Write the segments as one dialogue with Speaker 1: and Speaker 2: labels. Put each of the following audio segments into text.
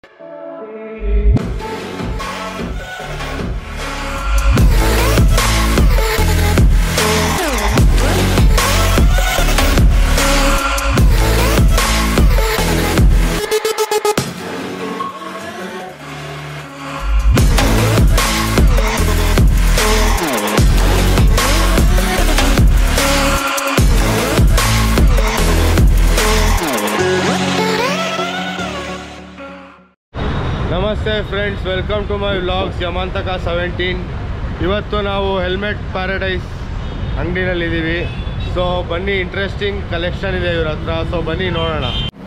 Speaker 1: ನಮಸ್ತೆ friends welcome to my vlogs Yamantaka seventeen ಇವತ್ತು ನಾವು ಹೆಲ್ಮೆಟ್ ಪ್ಯಾರಡೈಸ್ ಅಂಗಡಿನಲ್ಲಿದ್ದೀವಿ ಸೊ ಬನ್ನಿ ಇಂಟ್ರೆಸ್ಟಿಂಗ್ ಕಲೆಕ್ಷನ್ ಇದೆ ಇವ್ರ ಹತ್ರ ಸೊ ಬನ್ನಿ ನೋಡೋಣ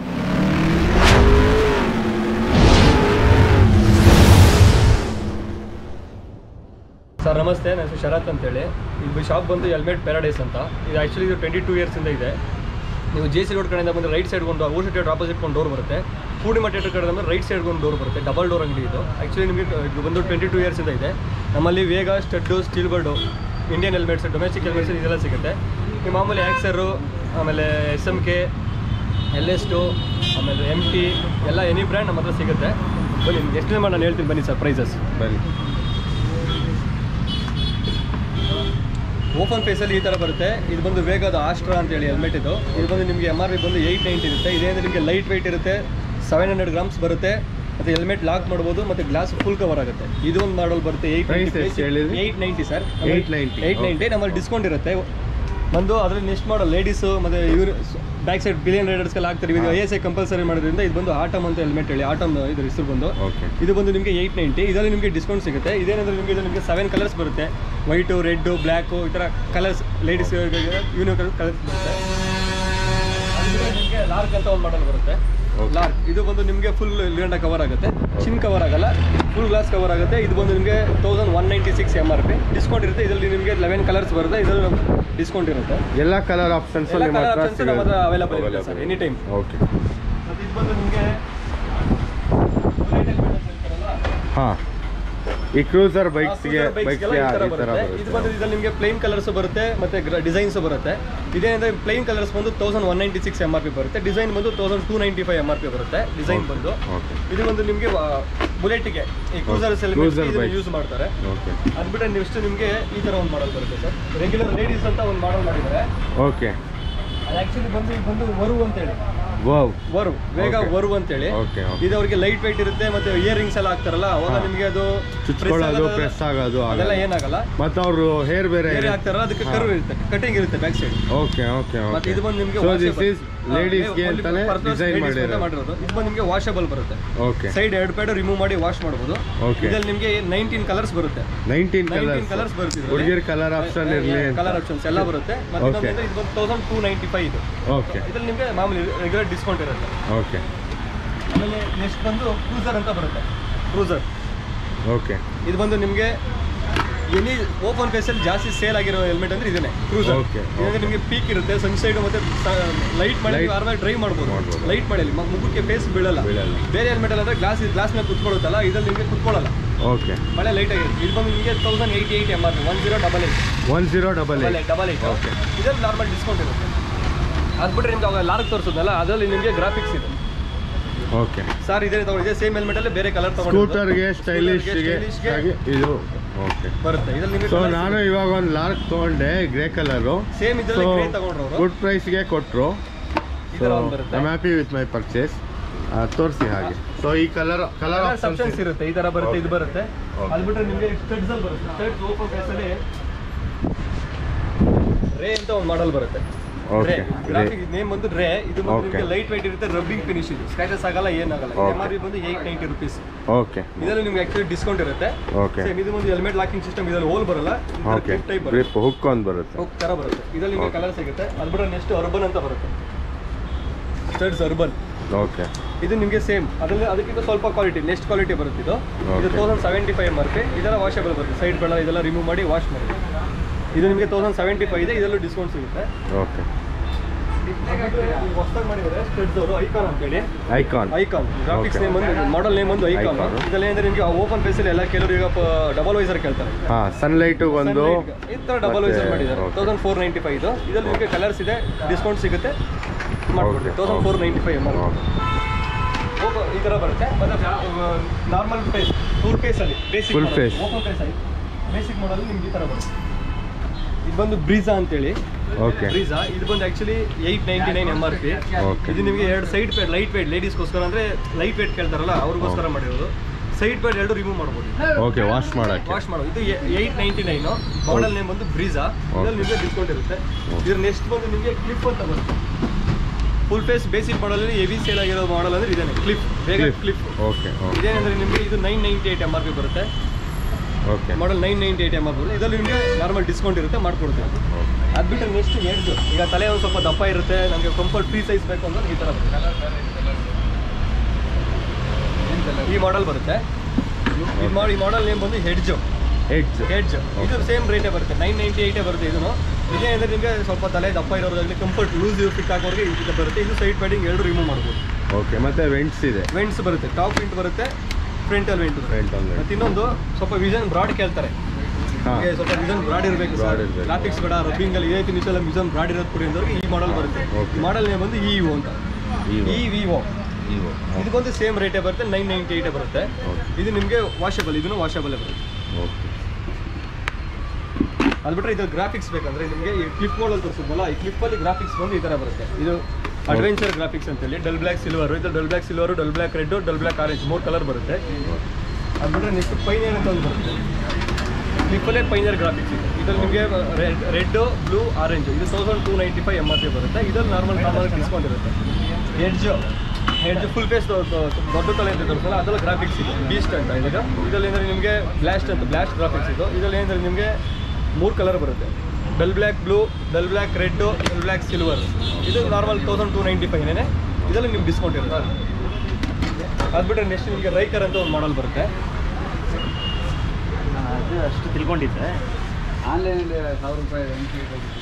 Speaker 2: ಸರ್ ನಮಸ್ತೆ ನನ್ನ ಹೆಸರು ಶರತ್ ಅಂತೇಳಿ ಇದು ಶಾಪ್ ಬಂದು ಹೆಲ್ಮೆಟ್ ಪ್ಯಾರಡೈಸ್ ಅಂತ ಇದು ಆ್ಯಕ್ಚುಲಿ ಇದು ಟ್ವೆಂಟಿ ಟೂ ಇಯರ್ಸಿಂದ ಇದೆ ನೀವು ಜೆ ಸಿ ರೋಡ್ ಕಡೆಯಿಂದ ಬಂದು ರೈಟ್ ಸೈಡ್ ಒಂದು ಓರ್ ಥಿಯೇಟರ್ ಆಪೋಸಿಟ್ ಒಂದು ಡೋರ್ ಬರುತ್ತೆ ಪೂರ್ಣಿಮಾ ಥಿಯೇಟರ್ ಕಡೆ ಬಂದು ರೈಟ್ ಸೈಡ್ ಒಂದು ಡೋರ್ ಬರುತ್ತೆ ಡಬಲ್ ಡೋರ್ ಅಂಗಡಿ ಇದು ಆ್ಯಕ್ಚುಲಿ ನಿಮಗೆ ಇದು ಬಂದು ಟ್ವೆಂಟಿ ಟೂ ಇಯರ್ಸಿಂದ ಇದೆ ನಮ್ಮಲ್ಲಿ Vega Studds Steelbird Indian helmets domestic helmets ಇದೆಲ್ಲ ಸಿಗುತ್ತೆ ನೀವು ಮಾಮೂಲಿ ಆ್ಯಕ್ಸರು ಆಮೇಲೆ S M K L S two ಆಮೇಲೆ ಎಮ್ ಟಿ ಎಲ್ಲ ಎನಿ ಬ್ರ್ಯಾಂಡ್ ನಮ್ಮ ಹತ್ರ ಸಿಗುತ್ತೆ ಬನ್ನಿ ಎಷ್ಟು ಮಾಡಿ ನಾನು ಹೇಳ್ತೀನಿ ಬನ್ನಿ ಸರ್ ಪ್ರೈಸಸ್
Speaker 1: ಬನ್ನಿ
Speaker 2: ಓಪನ್ ಫೇಸಲ್ಲಿ ಈ ಥರ ಬರುತ್ತೆ ಇದು ಬಂದು ವೇಗದ ಆಸ್ಟ್ರಾ ಅಂತೇಳಿ ಹೆಲ್ಮೆಟ್ ಇದು ಇದು ಬಂದು ನಿಮಗೆ ಎಮ್ ಆರ್ ಪಿ ಬಂದು ಏಯ್ಟ್ ನೈಂಟಿ ಇರುತ್ತೆ ಇದೇಂದ್ರೆ ನಿಮಗೆ ಲೈಟ್ ವೆಯ್ಟ್ ಇರುತ್ತೆ ಸೆವೆನ್ ಹಂಡ್ರೆಡ್ ಗ್ರಾಮ್ಸ್ ಬರುತ್ತೆ ಮತ್ತು ಹೆಲ್ಮೆಟ್ ಲಾಕ್ ಮಾಡ್ಬೋದು ಮತ್ತು ಗ್ಲಾಸ್ ಫುಲ್ ಕವರ್ ಆಗುತ್ತೆ ಇದು ಒಂದು ಮಾಡಲ್ ಬರುತ್ತೆ ಏಯ್ಟ್
Speaker 1: Price ಎಷ್ಟು ಹೇಳಿದ್ರಿ?
Speaker 2: Eight ninety sir
Speaker 1: 890,
Speaker 2: eight ninety ನಮ್ಮಲ್ಲಿ ಡಿಸ್ಕೌಂಟ್ ಇರುತ್ತೆ ಬಂದು ಅದರಲ್ಲಿ ನೆಕ್ಸ್ಟ್ ಮಾಡಲ್ ಲೇಡೀಸು ಮತ್ತು ಇವ್ರು ಬ್ಯಾಕ್ ಸೈಡ್ ಬಿಲಿಯನ್ ರೈಡರ್ಸ್ಗೆಲ್ಲ ಹಾಕ್ತಾರೆ ಇದು ಐ ಎಸ್ ಐ ಕಂಪಲ್ಸರಿ ಮಾಡೋದ್ರಿಂದ ಇದು ಬಂದು ಆಟಮ್ ಅಂತ ಹೆಲ್ಮೆಟ್ ಹೇಳಿ ಆಟಮ್ ಇದ್ರ ಹೆಸರು ಬಂದು
Speaker 1: ಓಕೆ
Speaker 2: ಇದು ಬಂದು ನಿಮಗೆ ಏಯ್ಟ್ ನೈಂಟಿ ಇದರಲ್ಲಿ ನಿಮಗೆ ಡಿಸ್ಕೌಂಟ್ ಸಿಗುತ್ತೆ ಇದೇನಂದ್ರೆ ನಿಮಗೆ ಇದು ನಿಮಗೆ ಸೆವೆನ್ ಕಲರ್ಸ್ ಬರುತ್ತೆ ವೈಟು ರೆಡ್ಡು ಬ್ಲ್ಯಾಕು ಈ ಥರ ಕಲರ್ಸ್ ಲೇಡೀಸ್ ಯೂನಿಕ್ ಕಲರ್ಸ್ ಬರುತ್ತೆ ಅದು ನಿಮಗೆ ಲಾರ್ಕ್ ಅಂತ ಒಂದು ಮಾಡಲ್ ಬರುತ್ತೆ
Speaker 1: Okay.
Speaker 2: ಲಾರ್ಕ್ ಇದು ಬಂದು ನಿಮಗೆ ಫುಲ್ ಲಿಗಂಡ ಕವರ್ ಆಗುತ್ತೆ ಚಿನ್ ಕವರ್ ಆಗಲ್ಲ ಫುಲ್ ಗ್ಲಾಸ್ ಕವರ್ ಆಗುತ್ತೆ ಇದು ಬಂದು ನಿಮಗೆ thousand one ninety six M R P discount ಇರುತ್ತೆ ಇದರಲ್ಲಿ ನಿಮಗೆ ಲೆವೆನ್ ಕಲರ್ಸ್ ಬರುತ್ತೆ ಇದರಲ್ಲಿ ಡಿಸ್ಕೌಂಟ್ ಇರುತ್ತೆ
Speaker 1: ಎಲ್ಲ ಕಲರ್ ಆಪ್ಷನ್ಸ್
Speaker 2: ಎಲ್ಲ
Speaker 1: ನಿಮ್ಮ
Speaker 2: ಕಲರ್
Speaker 1: ಹತ್ರ
Speaker 2: ಆಪ್ಷನ್ಸ್ ನಮ್ಮ ಹತ್ರ ಅವೈಲಬಲ್ ಇರುತ್ತೆ ಸರ್ ಎನಿ ಟೈಮ್
Speaker 1: ಓಕೆ
Speaker 2: ಮತ್ತು ಇದು ಬಂದು ನಿಮಗೆ
Speaker 1: ಹಾಂ ಈ ಕ್ರೂಸರ್ ಬೈಕ್ಸ್ಗೆ
Speaker 2: ಬೈಕ್ಸ್ಗೆಲ್ಲ
Speaker 1: ಬೈಕ್ಸ್ಗೆ
Speaker 2: ಈ ಥರ
Speaker 1: ಈ ಥರ
Speaker 2: ಬರುತ್ತೆ ಇದು ಬಂದು
Speaker 1: ಬರುತ್ತೆ
Speaker 2: ಇದ್ರಲ್ಲಿ ನಿಮಗೆ ಪ್ಲೈನ್ ಕಲರ್ಸ್ ಬರುತ್ತೆ ಮತ್ತೆ ಡಿಸೈನ್ಸ್ ಬರುತ್ತೆ ಇದೇನಂದ್ರೆ ಪ್ಲೈನ್ ಕಲರ್ಸ್ ಬಂದು thousand one ninety six M R P ಬರುತ್ತೆ ಡಿಸೈನ್ ಬಂದು thousand two ninety five M R P ಬರುತ್ತೆ ಡಿಸೈನ್ ಬಂದು
Speaker 1: ಓಕೆ
Speaker 2: ಇದು ಬಂದು ನಿಮಗೆ ಬುಲೆಟ್ಗೆ ಈ ಕ್ರೂಸರ್ಸ್
Speaker 1: Cruiser bikes.
Speaker 2: ಯೂಸ್ ಮಾಡ್ತಾರೆ
Speaker 1: ಓಕೆ
Speaker 2: ಅದು ಬಿಟ್ಟರೆ ನೆಕ್ಸ್ಟ್ ನಿಮಗೆ ಈ ಥರ ಒಂದು ಮಾಡಲ್ ಬರುತ್ತೆ ಸರ್ ರೆಗ್ಯುಲರ್ ಲೇಡೀಸ್ ಅಂತ ಒಂದು ಮಾಡಲ್ ಮಾಡಿದ್ದಾರೆ
Speaker 1: ಓಕೆ
Speaker 2: ಅದು ಆ್ಯಕ್ಚುಲಿ ಬಂದು ಇದು ಬಂದು ವರು ಅಂತೇಳಿ
Speaker 1: ವಾವ್
Speaker 2: ವರು ವೇಗ
Speaker 1: Okay.
Speaker 2: ವರು ಅಂತೇಳಿ
Speaker 1: ಓಕೆ ಓಕೆ
Speaker 2: ಇದು ಅವರಿಗೆ ಲೈಟ್ ವೈಟ್ ಇರುತ್ತೆ ಮತ್ತೆ ಇಯರ್ ರಿಂಗ್ಸ್ ಎಲ್ಲ ಹಾಕ್ತಾರಲ್ಲ ಅವಾಗ
Speaker 1: ಹಾ.
Speaker 2: ನಿಮಗೆ ಅದು press
Speaker 1: ಚುಚ್ಕೊಳ್ಳೋದು
Speaker 2: ಆಗೋದು
Speaker 1: ಪ್ರೆಸ್ ಆಗೋದು
Speaker 2: ಅದೆಲ್ಲ
Speaker 1: ಆಗಲ್ಲ
Speaker 2: ಏನಾಗಲ್ಲ
Speaker 1: ಮತ್ತು ಅವರು ಹೇರ್ ಬೇರೆ
Speaker 2: ಬೇರೆ ಹಾಕ್ತಾರಲ್ಲ ಅದಕ್ಕೆ ಕರ್ವ್ ಇರುತ್ತೆ ಕಟಿಂಗ್ ಇರುತ್ತೆ ಬ್ಯಾಕ್ ಸೈಡ್
Speaker 1: ಓಕೆ ಓಕೆ
Speaker 2: ಮತ್ತೆ
Speaker 1: ಓಕೆ
Speaker 2: ಇದು ಬಂದು ನಿಮಗೆ
Speaker 1: ಸೊ ದಿಸ್ ಇಸ್ ಲೇಡೀಸ್ಗೆ ಅಂತಾನೆ ಡಿಸೈನ್ ಮಾಡಿರೋದು
Speaker 2: ಮಾಡಿರೋದು ಇದು ಬಂದು ನಿಮಗೆ ವಾಷಬಲ್ ಬರುತ್ತೆ
Speaker 1: ಓಕೆ
Speaker 2: ಸೈಡ್ ಎರಡು ಪೇಡ್ ರಿಮೂವ್ ಮಾಡಿ ವಾಶ್ ಮಾಡಬಹುದು
Speaker 1: ಓಕೆ
Speaker 2: ಇದರಲ್ಲಿ ನಿಮಗೆ ನೈನ್ಟೀನ್ ಕಲರ್ಸ್ ಬರುತ್ತೆ
Speaker 1: ನೈನ್ಟೀನ್
Speaker 2: ನೈನ್ಟೀನ್
Speaker 1: ಕಲರ್ಸ್
Speaker 2: ಕಲರ್ಸ್ ಬರುತ್ತೆ
Speaker 1: ಹುಡುಗಿರ್ ಕಲರ್ ಆಪ್ಷನ್ ಇರಲಿ
Speaker 2: ಕಲರ್ ಆಪ್ಷನ್ಸ್ ಎಲ್ಲ ಬರುತ್ತೆ ಮತ್ತೆ
Speaker 1: Okay.
Speaker 2: ಇನ್ನೊಂದು ಇದು ಬಂದು ತೌಸಂಡ್ ಟೂ ನೈಂಟಿ ಫೈವ್ ಇದು
Speaker 1: ಓಕೆ
Speaker 2: ಇದ್ರಲ್ಲಿ ನಿಮಗೆ ಮಾಮೂಲಿ ರೆಗ್ಯುಲರ್ ಡಿಸ್ಕೌಂಟ್ ಇರುತ್ತೆ
Speaker 1: ಓಕೆ
Speaker 2: ಆಮೇಲೆ ನೆಕ್ಸ್ಟ್ ಬಂದು ಕ್ರೂಸರ್ ಅಂತ ಬರುತ್ತೆ ಕ್ರೂಸರ್
Speaker 1: ಓಕೆ
Speaker 2: ಇದು ಬಂದು ನಿಮಗೆ ಎನಿ ಓಪನ್ ಫೇಸಲ್ಲಿ ಜಾಸ್ತಿ ಸೇಲ್ ಆಗಿರೋ ಹೆಲ್ಮೆಟ್ ಅಂದ್ರೆ ಇದೇನೆ ಕ್ರೂಸರ್
Speaker 1: Okay,
Speaker 2: ಇದಂದ್ರೆ ನಿಮಗೆ ಪೀಕ್ ಇರುತ್ತೆ ಸನ್ಸೈಡ್ ಮತ್ತೆ ಲೈಟ್ ಮಾಡಿ
Speaker 1: Light
Speaker 2: ಆರಾಮಾಗಿ ಡ್ರೈವ್ ಮಾಡ್ಬೋದು
Speaker 1: ಮಾಡ್ಬೋದು.
Speaker 2: ಲೈಟ್ ಮಾಡಿ ಮ- ಮುಖಕ್ಕೆ ಫೇಸ್ ಬೀಳಲ್ಲ
Speaker 1: ಬೀಳಲ್ಲ.
Speaker 2: ಬೇರೆ ಹೆಲ್ಮೆಟ್ ಅಂದ್ರೆ ಗ್ಲಾಸ್ ಗ್ಲಾಸ್ ಮೇಲೆ ಕುತ್ಕೊಳ್ಳುತ್ತಲ್ಲ ಇದ್ರಲ್ಲಿ ನಿಮಗೆ ಕುತ್ಕೊಳ್ಳಲ್ಲ
Speaker 1: ಓಕೆ
Speaker 2: ಮಳೆ ಲೈಟ್ ಆಗಿರುತ್ತೆ ಇದು ಬಂದು ನಿಮಗೆ thousand eighty eight M R one zero double eight
Speaker 1: one zero double
Speaker 2: double
Speaker 1: eight
Speaker 2: eight double eight
Speaker 1: Okay.
Speaker 2: ಇದ್ರಲ್ಲಿ ನಾರ್ಮಲ್ ಡಿಸ್ಕೌಂಟ್ ಇರುತ್ತೆ ಅದು ಬಿಟ್ಟರೆ ನಿಮ್ಗೆ ಅವಾಗ ಲಾರ್ಕ್ ತೋರಿಸೋದಲ್ಲ ಅದರಲ್ಲಿ ನಿಮಗೆ ಗ್ರಾಫಿಕ್ಸ್ ಇದೆ
Speaker 1: ಓಕೆ
Speaker 2: ಸರ್ ಇದೇ ತಗೊಂಡು ಇದೇ ಸೇಮ್ ಹೆಲ್ಮೆಟ್ ಅಲ್ಲಿ ಬೇರೆ ಕಲರ್ ತಗೊಂಡು
Speaker 1: ಸ್ಕೂಟರ್ಗೆ ಸ್ಟೈಲಿಶ್ಗೆ ಆಗಿ ಇದು ಓಕೆ
Speaker 2: ಬರುತ್ತೆ ಇದ್ರಲ್ಲಿ ನಿಮಗೆ
Speaker 1: ಸೊ ನಾನು ಇವಾಗ ಒಂದು ಲಾರ್ಕ್ ತೊಗೊಂಡೆ ಗ್ರೇ ಕಲರು
Speaker 2: ಸೇಮ್ ಇದರಲ್ಲಿ
Speaker 1: ಸೊ
Speaker 2: ಗ್ರೇ ತಗೊಂಡ್ರು ಅವರು
Speaker 1: ಗುಡ್ ಪ್ರೈಸ್ಗೆ ಕೊಟ್ಟರು
Speaker 2: ಈ
Speaker 1: ಸೊ
Speaker 2: ಥರ ಒಂದು ಬರುತ್ತೆ
Speaker 1: I'm happy with my purchase ತೋರಿಸಿ ಹಾಗೆ ಸೊ ಈ ಕಲರ್ ಕಲರ್
Speaker 2: ಕಲರ್ ಆಪ್ಷನ್ಸ್ ಇರುತ್ತೆ ಈ ತರ ಬರುತ್ತೆ ಇದು ಬರುತ್ತೆ
Speaker 1: Okay.
Speaker 2: ಅದು ಬಿಟ್ರೆ ನಿಮಗೆ ಸ್ಟಡ್ಸ್ ಅಲ್ಲಿ ಬರುತ್ತೆ ಸ್ಟಡ್ಸ್ ಓಪನ್ ಫೇಸ್ ಅಲ್ಲಿ ರೇ ಅಂತ ಒಂದು ಮಾಡಲ್ ಬರುತ್ತೆ
Speaker 1: Okay,
Speaker 2: ರೇ
Speaker 1: Ray.
Speaker 2: ಗ್ರಾಫಿಕ್ ನೇಮ್ ಬಂದು ರೇ ಇದು ಬಂದು
Speaker 1: Okay.
Speaker 2: ನಿಮಗೆ ಲೈಟ್ ವೈಟ್ ಇರುತ್ತೆ ರಬ್ಬಿಂಗ್ ಫಿನಿಶ್ ಇದು ಸ್ಕ್ರಾಚಸ್ ಆಗಲ್ಲ ಏನಾಗಲ್ಲ
Speaker 1: Okay.
Speaker 2: ಎಮ್ ಆರ್ ಪಿ ಬಂದು ಏಯ್ಟ್ ನೈಂಟಿ ರುಪೀಸ್
Speaker 1: ಓಕೆ
Speaker 2: ಇದರಲ್ಲಿ ನಿಮ್ಗೆ ಆಕ್ಚುಲಿ ಡಿಸ್ಕೌಂಟ್ ಇರುತ್ತೆ
Speaker 1: ಓಕೆ
Speaker 2: ಸೇಮ್ ಇದು ಒಂದು ಹೆಲ್ಮೆಟ್ ಲಾಕಿಂಗ್ ಸಿಸ್ಟಮ್ ಇದರಲ್ಲಿ ಹೋಲ್ ಬರಲ್ಲ
Speaker 1: ಓಕೆ
Speaker 2: ಟೈಪ್ ಬರುತ್ತೆ
Speaker 1: ಗ್ರಿಪ್ ಹುಕ್ ಒಂದು ಬರುತ್ತೆ
Speaker 2: ಹೋಗ್ ತರ ಬರುತ್ತೆ ಇದರಲ್ಲಿ ನಿಮಗೆ
Speaker 1: Okay.
Speaker 2: ಕಲರ್ ಸಿಗುತ್ತೆ ಅದು ಬಿಟ್ರೆ ನೆಕ್ಸ್ಟ್ ಅರ್ಬನ್ ಅಂತ ಬರುತ್ತೆ ಸ್ಟಡ್ಸ್ ಅರ್ಬನ್
Speaker 1: ಓಕೆ
Speaker 2: ಇದು ನಿಮಗೆ ಸೇಮ್ ಅದರಲ್ಲಿ ಅದಕ್ಕಿಂತ ಸ್ವಲ್ಪ ಕ್ವಾಲಿಟಿ ನೆಕ್ಸ್ಟ್ ಕ್ವಾಲಿಟಿ ಬರುತ್ತೆ ಇದು ಇದು
Speaker 1: Okay.
Speaker 2: Thousand seventy five M R P ಇದೆಲ್ಲ ವಾಷಬಲ್ ಬರುತ್ತೆ ಸೈಡ್ ಬೆಳ ಇದೆಲ್ಲ ರಿಮೂವ್ ಮಾಡಿ ವಾಶ್ ಮಾಡಿ ಇದು ನಿಮಗೆ ತೌಸಂಡ್ ಸೆವೆಂಟಿ ಫೈವ್ ಇದೆ ಇದರಲ್ಲೂ ಡಿಸ್ಕೌಂಟ್ ಸಿಗುತ್ತೆ
Speaker 1: ಓಕೆ
Speaker 2: ಹೊಸದಾಗಿ ಮಾಡಿದ್ದಾರೆ ಸ್ಟೆಡ್ಸ್ ಅವರು ಐಕಾನ್ ಅಂತೇಳಿ
Speaker 1: icon
Speaker 2: icon graphics
Speaker 1: Okay.
Speaker 2: Name ಒಂದು ಮಾಡಲ್ ನೇಮ್ ಒಂದು ಐಕಾನ್
Speaker 1: Icon.
Speaker 2: ಇದರಲ್ಲಿ ಏನಂದ್ರೆ ನಿಮಗೆ ಓಪನ್ ಫೇಸಲ್ಲಿ ಎಲ್ಲ ಕೆಲವರು ಈಗ ಡಬಲ್ ವೈಸರ್ ಕೇಳ್ತಾರೆ
Speaker 1: ಹಾಂ ಸನ್ಲೈಟು ಒಂದು
Speaker 2: Sunlight ಗೆ. ಈ ಥರ ಡಬಲ್ ವೈಸರ್
Speaker 1: ಮತ್ತೆ,
Speaker 2: ಮಾಡಿದ್ದಾರೆ
Speaker 1: okay.
Speaker 2: Thousand four ninety five ಇದು ಇದರಲ್ಲಿ ನಿಮಗೆ ಕಲರ್ಸ್ ಇದೆ ಡಿಸ್ಕೌಂಟ್ ಸಿಗುತ್ತೆ ಮಾಡ್ಕೊಡ್ತೀವಿ
Speaker 1: Okay.
Speaker 2: Thousand four ninety five M R open ಈ ಥರ ಬರುತ್ತೆ ಮತ್ತೆ ನಾರ್ಮಲ್ ಫೇಸ್ ಫುಲ್ ಫೇಸಲ್ಲಿ basic
Speaker 1: Full face.
Speaker 2: Open face ಆಗಿ ಬೇಸಿಕ್ ಮಾಡಲ್ ನಿಮ್ಗೆ ಈ ಥರ ಬರುತ್ತೆ ಇದು ಬಂದು ಬ್ರೀಜಾ ಅಂತೇಳಿ
Speaker 1: ಓಕೆ
Speaker 2: ಬ್ರೀಜಾ ಇದು ಬಂದು actually eight ninety nine M R P
Speaker 1: Okay.
Speaker 2: ಇದು ನಿಮಗೆ ಎರಡು ಸೈಡ್ ಪ್ಯಾಡ್ ಲೈಟ್ ವೇಟ್ ಲೇಡೀಸ್ಗೋಸ್ಕರ ಅಂದರೆ ಲೈಟ್ ವೇಟ್ ಕೇಳ್ತಾರಲ್ಲ ಅವ್ರಿಗೋಸ್ಕರ ಮಾಡಿರೋದು ಸೈಡ್ ಪ್ಯಾಡ್ ಎರಡು ರಿಮೂವ್ ಮಾಡ್ಬೋದು
Speaker 1: ಓಕೆ ವಾಶ್ ಮಾಡಕ್ಕೆ
Speaker 2: ವಾಶ್ ಮಾಡೋದು ಇದು eight ninety nine model name ಬಂದು ಬ್ರೀಜಾ ಇದ್ರಲ್ಲಿ ನಿಮಗೆ ಡಿಸ್ಕೌಂಟ್ ಇರುತ್ತೆ ಇದ್ರ ನೆಕ್ಸ್ಟ್ ಬಂದು ನಿಮಗೆ ಕ್ಲಿಪ್ ಅಂತ ಬರುತ್ತೆ ಫುಲ್ ಫೇಸ್ ಬೇಸಿಕ್ ಮಾಡಲಲ್ಲಿ ಹೆವಿ ಸೇಲ್ ಆಗಿರೋ ಮಾಡಲ್ ಅಂದ್ರೆ ಇದೇನೆ ಕ್ಲಿಪ್ ಬೇಗ ಕ್ಲಿಪ್
Speaker 1: ಓಕೆ
Speaker 2: ಇದೇನಂದ್ರೆ ನಿಮಗೆ ಇದು nine ninety eight M R P ಬರುತ್ತೆ
Speaker 1: okay
Speaker 2: model nine ninety eight M R P ಇದರಲ್ಲಿ ನಿಮಗೆ ನಾರ್ಮಲ್ ಡಿಸ್ಕೌಂಟ್ ಇರುತ್ತೆ ಮಾಡ್ಕೊಡ್ತೀವಿ ಅದು ಬಿಟ್ಟರೆ ನೆಕ್ಸ್ಟ್ ಎಡ್ಜು ಈಗ ತಲೆ ಒಂದು ಸ್ವಲ್ಪ ದಪ್ಪ ಇರುತ್ತೆ ನಮಗೆ ಕಂಫರ್ಟ್ ಫ್ರೀ ಸೈಜ್ ಬೇಕು ಅಂದ್ರೆ ಈ ಥರ ಬರುತ್ತೆ ಈ ಮಾಡಲ್ ಬರುತ್ತೆ ಈ ಮಾಡಿ ಈ ಮಾಡಲ್ ನೇಮ್ ಬಂದು ಹೆಡ್ಜು
Speaker 1: ಹೆಡ್ಸ್
Speaker 2: ಹೆಡ್ಜ್ ಇದು ಸೇಮ್ ರೇಟೇ ಬರುತ್ತೆ ನೈನ್ ನೈಂಟಿ ಏಯ್ಟೇ ಬರುತ್ತೆ ಇದನ್ನು ಇದೇ ಅಂದರೆ ನಿಮಗೆ ಸ್ವಲ್ಪ ತಲೆ ದಪ್ಪ ಇರೋದಾಗಲಿ ಕಂಫರ್ಟ್ ಲೂಸ್ ಫಿಟ್ ಆಗೋರಿಗೆ ಇದು ಬರುತ್ತೆ ಇದು ಸೈಡ್ ಪ್ಯಾಡಿಂಗ್ ಎರಡು ರಿಮೂವ್ ಮಾಡ್ಬೋದು
Speaker 1: ಓಕೆ ಮತ್ತೆ ವೆಂಟ್ಸ್ ಇದೆ
Speaker 2: ವೆಂಟ್ಸ್ ಬರುತ್ತೆ ಟಾಪ್ ವೆಂಟ್ ಬರುತ್ತೆ ಫ್ರಂಟಲ್ ವೆಂಟ್ ಬರುತ್ತೆ
Speaker 1: ಫ್ರಂಟ್ ಅಂದ್ರೆ
Speaker 2: ಮತ್ತು ಇನ್ನೊಂದು ಸ್ವಲ್ಪ ವಿಷನ್ ಬ್ರಾಡ್ ಕೇಳ್ತಾರೆ
Speaker 1: ಹಾಂ
Speaker 2: ಹಾಗೆ ಸ್ವಲ್ಪ ವಿಷನ್ ಬ್ರಾಡ್ ಇರಬೇಕು
Speaker 1: Broad
Speaker 2: ಸರ್
Speaker 1: ಇರ್ಬೇಕು.
Speaker 2: ಗ್ರಾಫಿಕ್ಸ್ ಬೇಡ ರಬ್ಬಿಂಗ್ ಅಲ್ಲಿ ಇದೇ ತಿನಿಸಲ್ಲ ವಿಷನ್ ಬ್ರಾಡ್ ಇರೋದು ಕೊಡಿ ಅಂದವ್ರಿಗೆ ಈ ಮಾಡಲ್ ಬರುತ್ತೆ
Speaker 1: Okay.
Speaker 2: ಈ ಮಾಡಲ್ ನೇಮ್ ಬಂದು ಇ ವಿವೋ ಅಂತ ಇ ವಿವೋ
Speaker 1: ಇವು
Speaker 2: ಇದು ಬಂದು ಸೇಮ್ ರೇಟೇ ಬರುತ್ತೆ ನೈನ್ ನೈಂಟಿ ಏಯ್ಟೇ ಬರುತ್ತೆ
Speaker 1: Okay.
Speaker 2: ಇದು ನಿಮಗೆ ವಾಷಬಲ್ ಇದನ್ನು ವಾಷಬಲ್ಲೇ ಬರುತ್ತೆ
Speaker 1: ಓಕೆ
Speaker 2: ಅದು ಬಿಟ್ಟರೆ ಇದು ಗ್ರಾಫಿಕ್ಸ್ ಬೇಕಂದ್ರೆ ನಿಮಗೆ ಈ ಕ್ಲಿಪ್ ಮಾಡಲ್ ತೋರಿಸಿದ್ವಲ್ಲ ಈ ಕ್ಲಿಪ್ಪಲ್ಲಿ ಗ್ರಾಫಿಕ್ಸ್ ಬಂದು ಈ ಥರ ಬರುತ್ತೆ ಇದು ಅಡ್ವೆಂಚರ್ ಗ್ರಾಫಿಕ್ಸ್ ಅಂತೇಳಿ ಡಲ್ ಬ್ಲ್ಯಾಕ್ ಸಿಲ್ವರ್ ಇದು dull black silver dull black red dull black orange ಮೂರು ಕಲರ್ ಬರುತ್ತೆ ಅದು ಬಿಟ್ಟರೆ ನೆಕ್ಸ್ಟ್ ಪೈನಿಯರ್ ಅಂತ ಒಂದು ಬರುತ್ತೆ ಕ್ಲಿಪ್ಪಲ್ಲೇ ಪೈನಿಯರ್ ಗ್ರಾಫಿಕ್ಸ್ ಇದೆ ಇದ್ರಲ್ಲಿ ನಿಮಗೆ ರೆಡ್ ರೆಡ್ ಬ್ಲೂ ಆರೆಂಜ್ ಇದು thousand two ninety five M R P ಬರುತ್ತೆ ಇದ್ರಲ್ಲಿ ನಾರ್ಮಲ್ ನಾರ್ಮಲ್ ಡಿಸ್ಕೌಂಟ್ ಇರುತ್ತೆ ಎಡ್ಜ್ ಎಡ್ಜ್ ಫುಲ್ ಫೇಸ್ ದೊಡ್ಡ ತಲೆ ಅಂತ ತೋರಿಸಲ್ಲ ಅದರಲ್ಲಿ ಗ್ರಾಫಿಕ್ಸ್ ಇದೆ ಬೀಸ್ಟ್ ಅಂತ ಇದೀಗ ಇದರಲ್ಲಿ ಏನಂದ್ರೆ ನಿಮಗೆ ಬ್ಲಾಸ್ಟ್ ಅಂತ ಬ್ಲಾಸ್ಟ್ ಗ್ರಾಫಿಕ್ಸ್ ಇದು ಇದರಲ್ಲಿ ಏನಂದ್ರೆ ನಿಮಗೆ ಮೂರು ಕಲರ್ ಬರುತ್ತೆ dull black blue dull black red dull black silver ಇದು ನಾರ್ಮಲ್ ತೌಸಂಡ್ ಟೂ ನೈಂಟಿ ಫೈವ್ನೇ ಇದರಲ್ಲಿ ನಿಮ್ಗೆ ಡಿಸ್ಕೌಂಟ್ ಇರುತ್ತೆ ಅದು ಬಿಟ್ಟರೆ ನೆಕ್ಸ್ಟ್ ನಿಮಗೆ ರೈಕರ್ ಅಂತ ಒಂದು ಮಾಡಲ್ ಬರುತ್ತೆ
Speaker 3: ಅದು ಅಷ್ಟು ತಿಳ್ಕೊಂಡಿದ್ದೆ ಆನ್ಲೈನಲ್ಲಿ ಸಾವಿರ ರೂಪಾಯಿ ಎಂಟ್ರಿ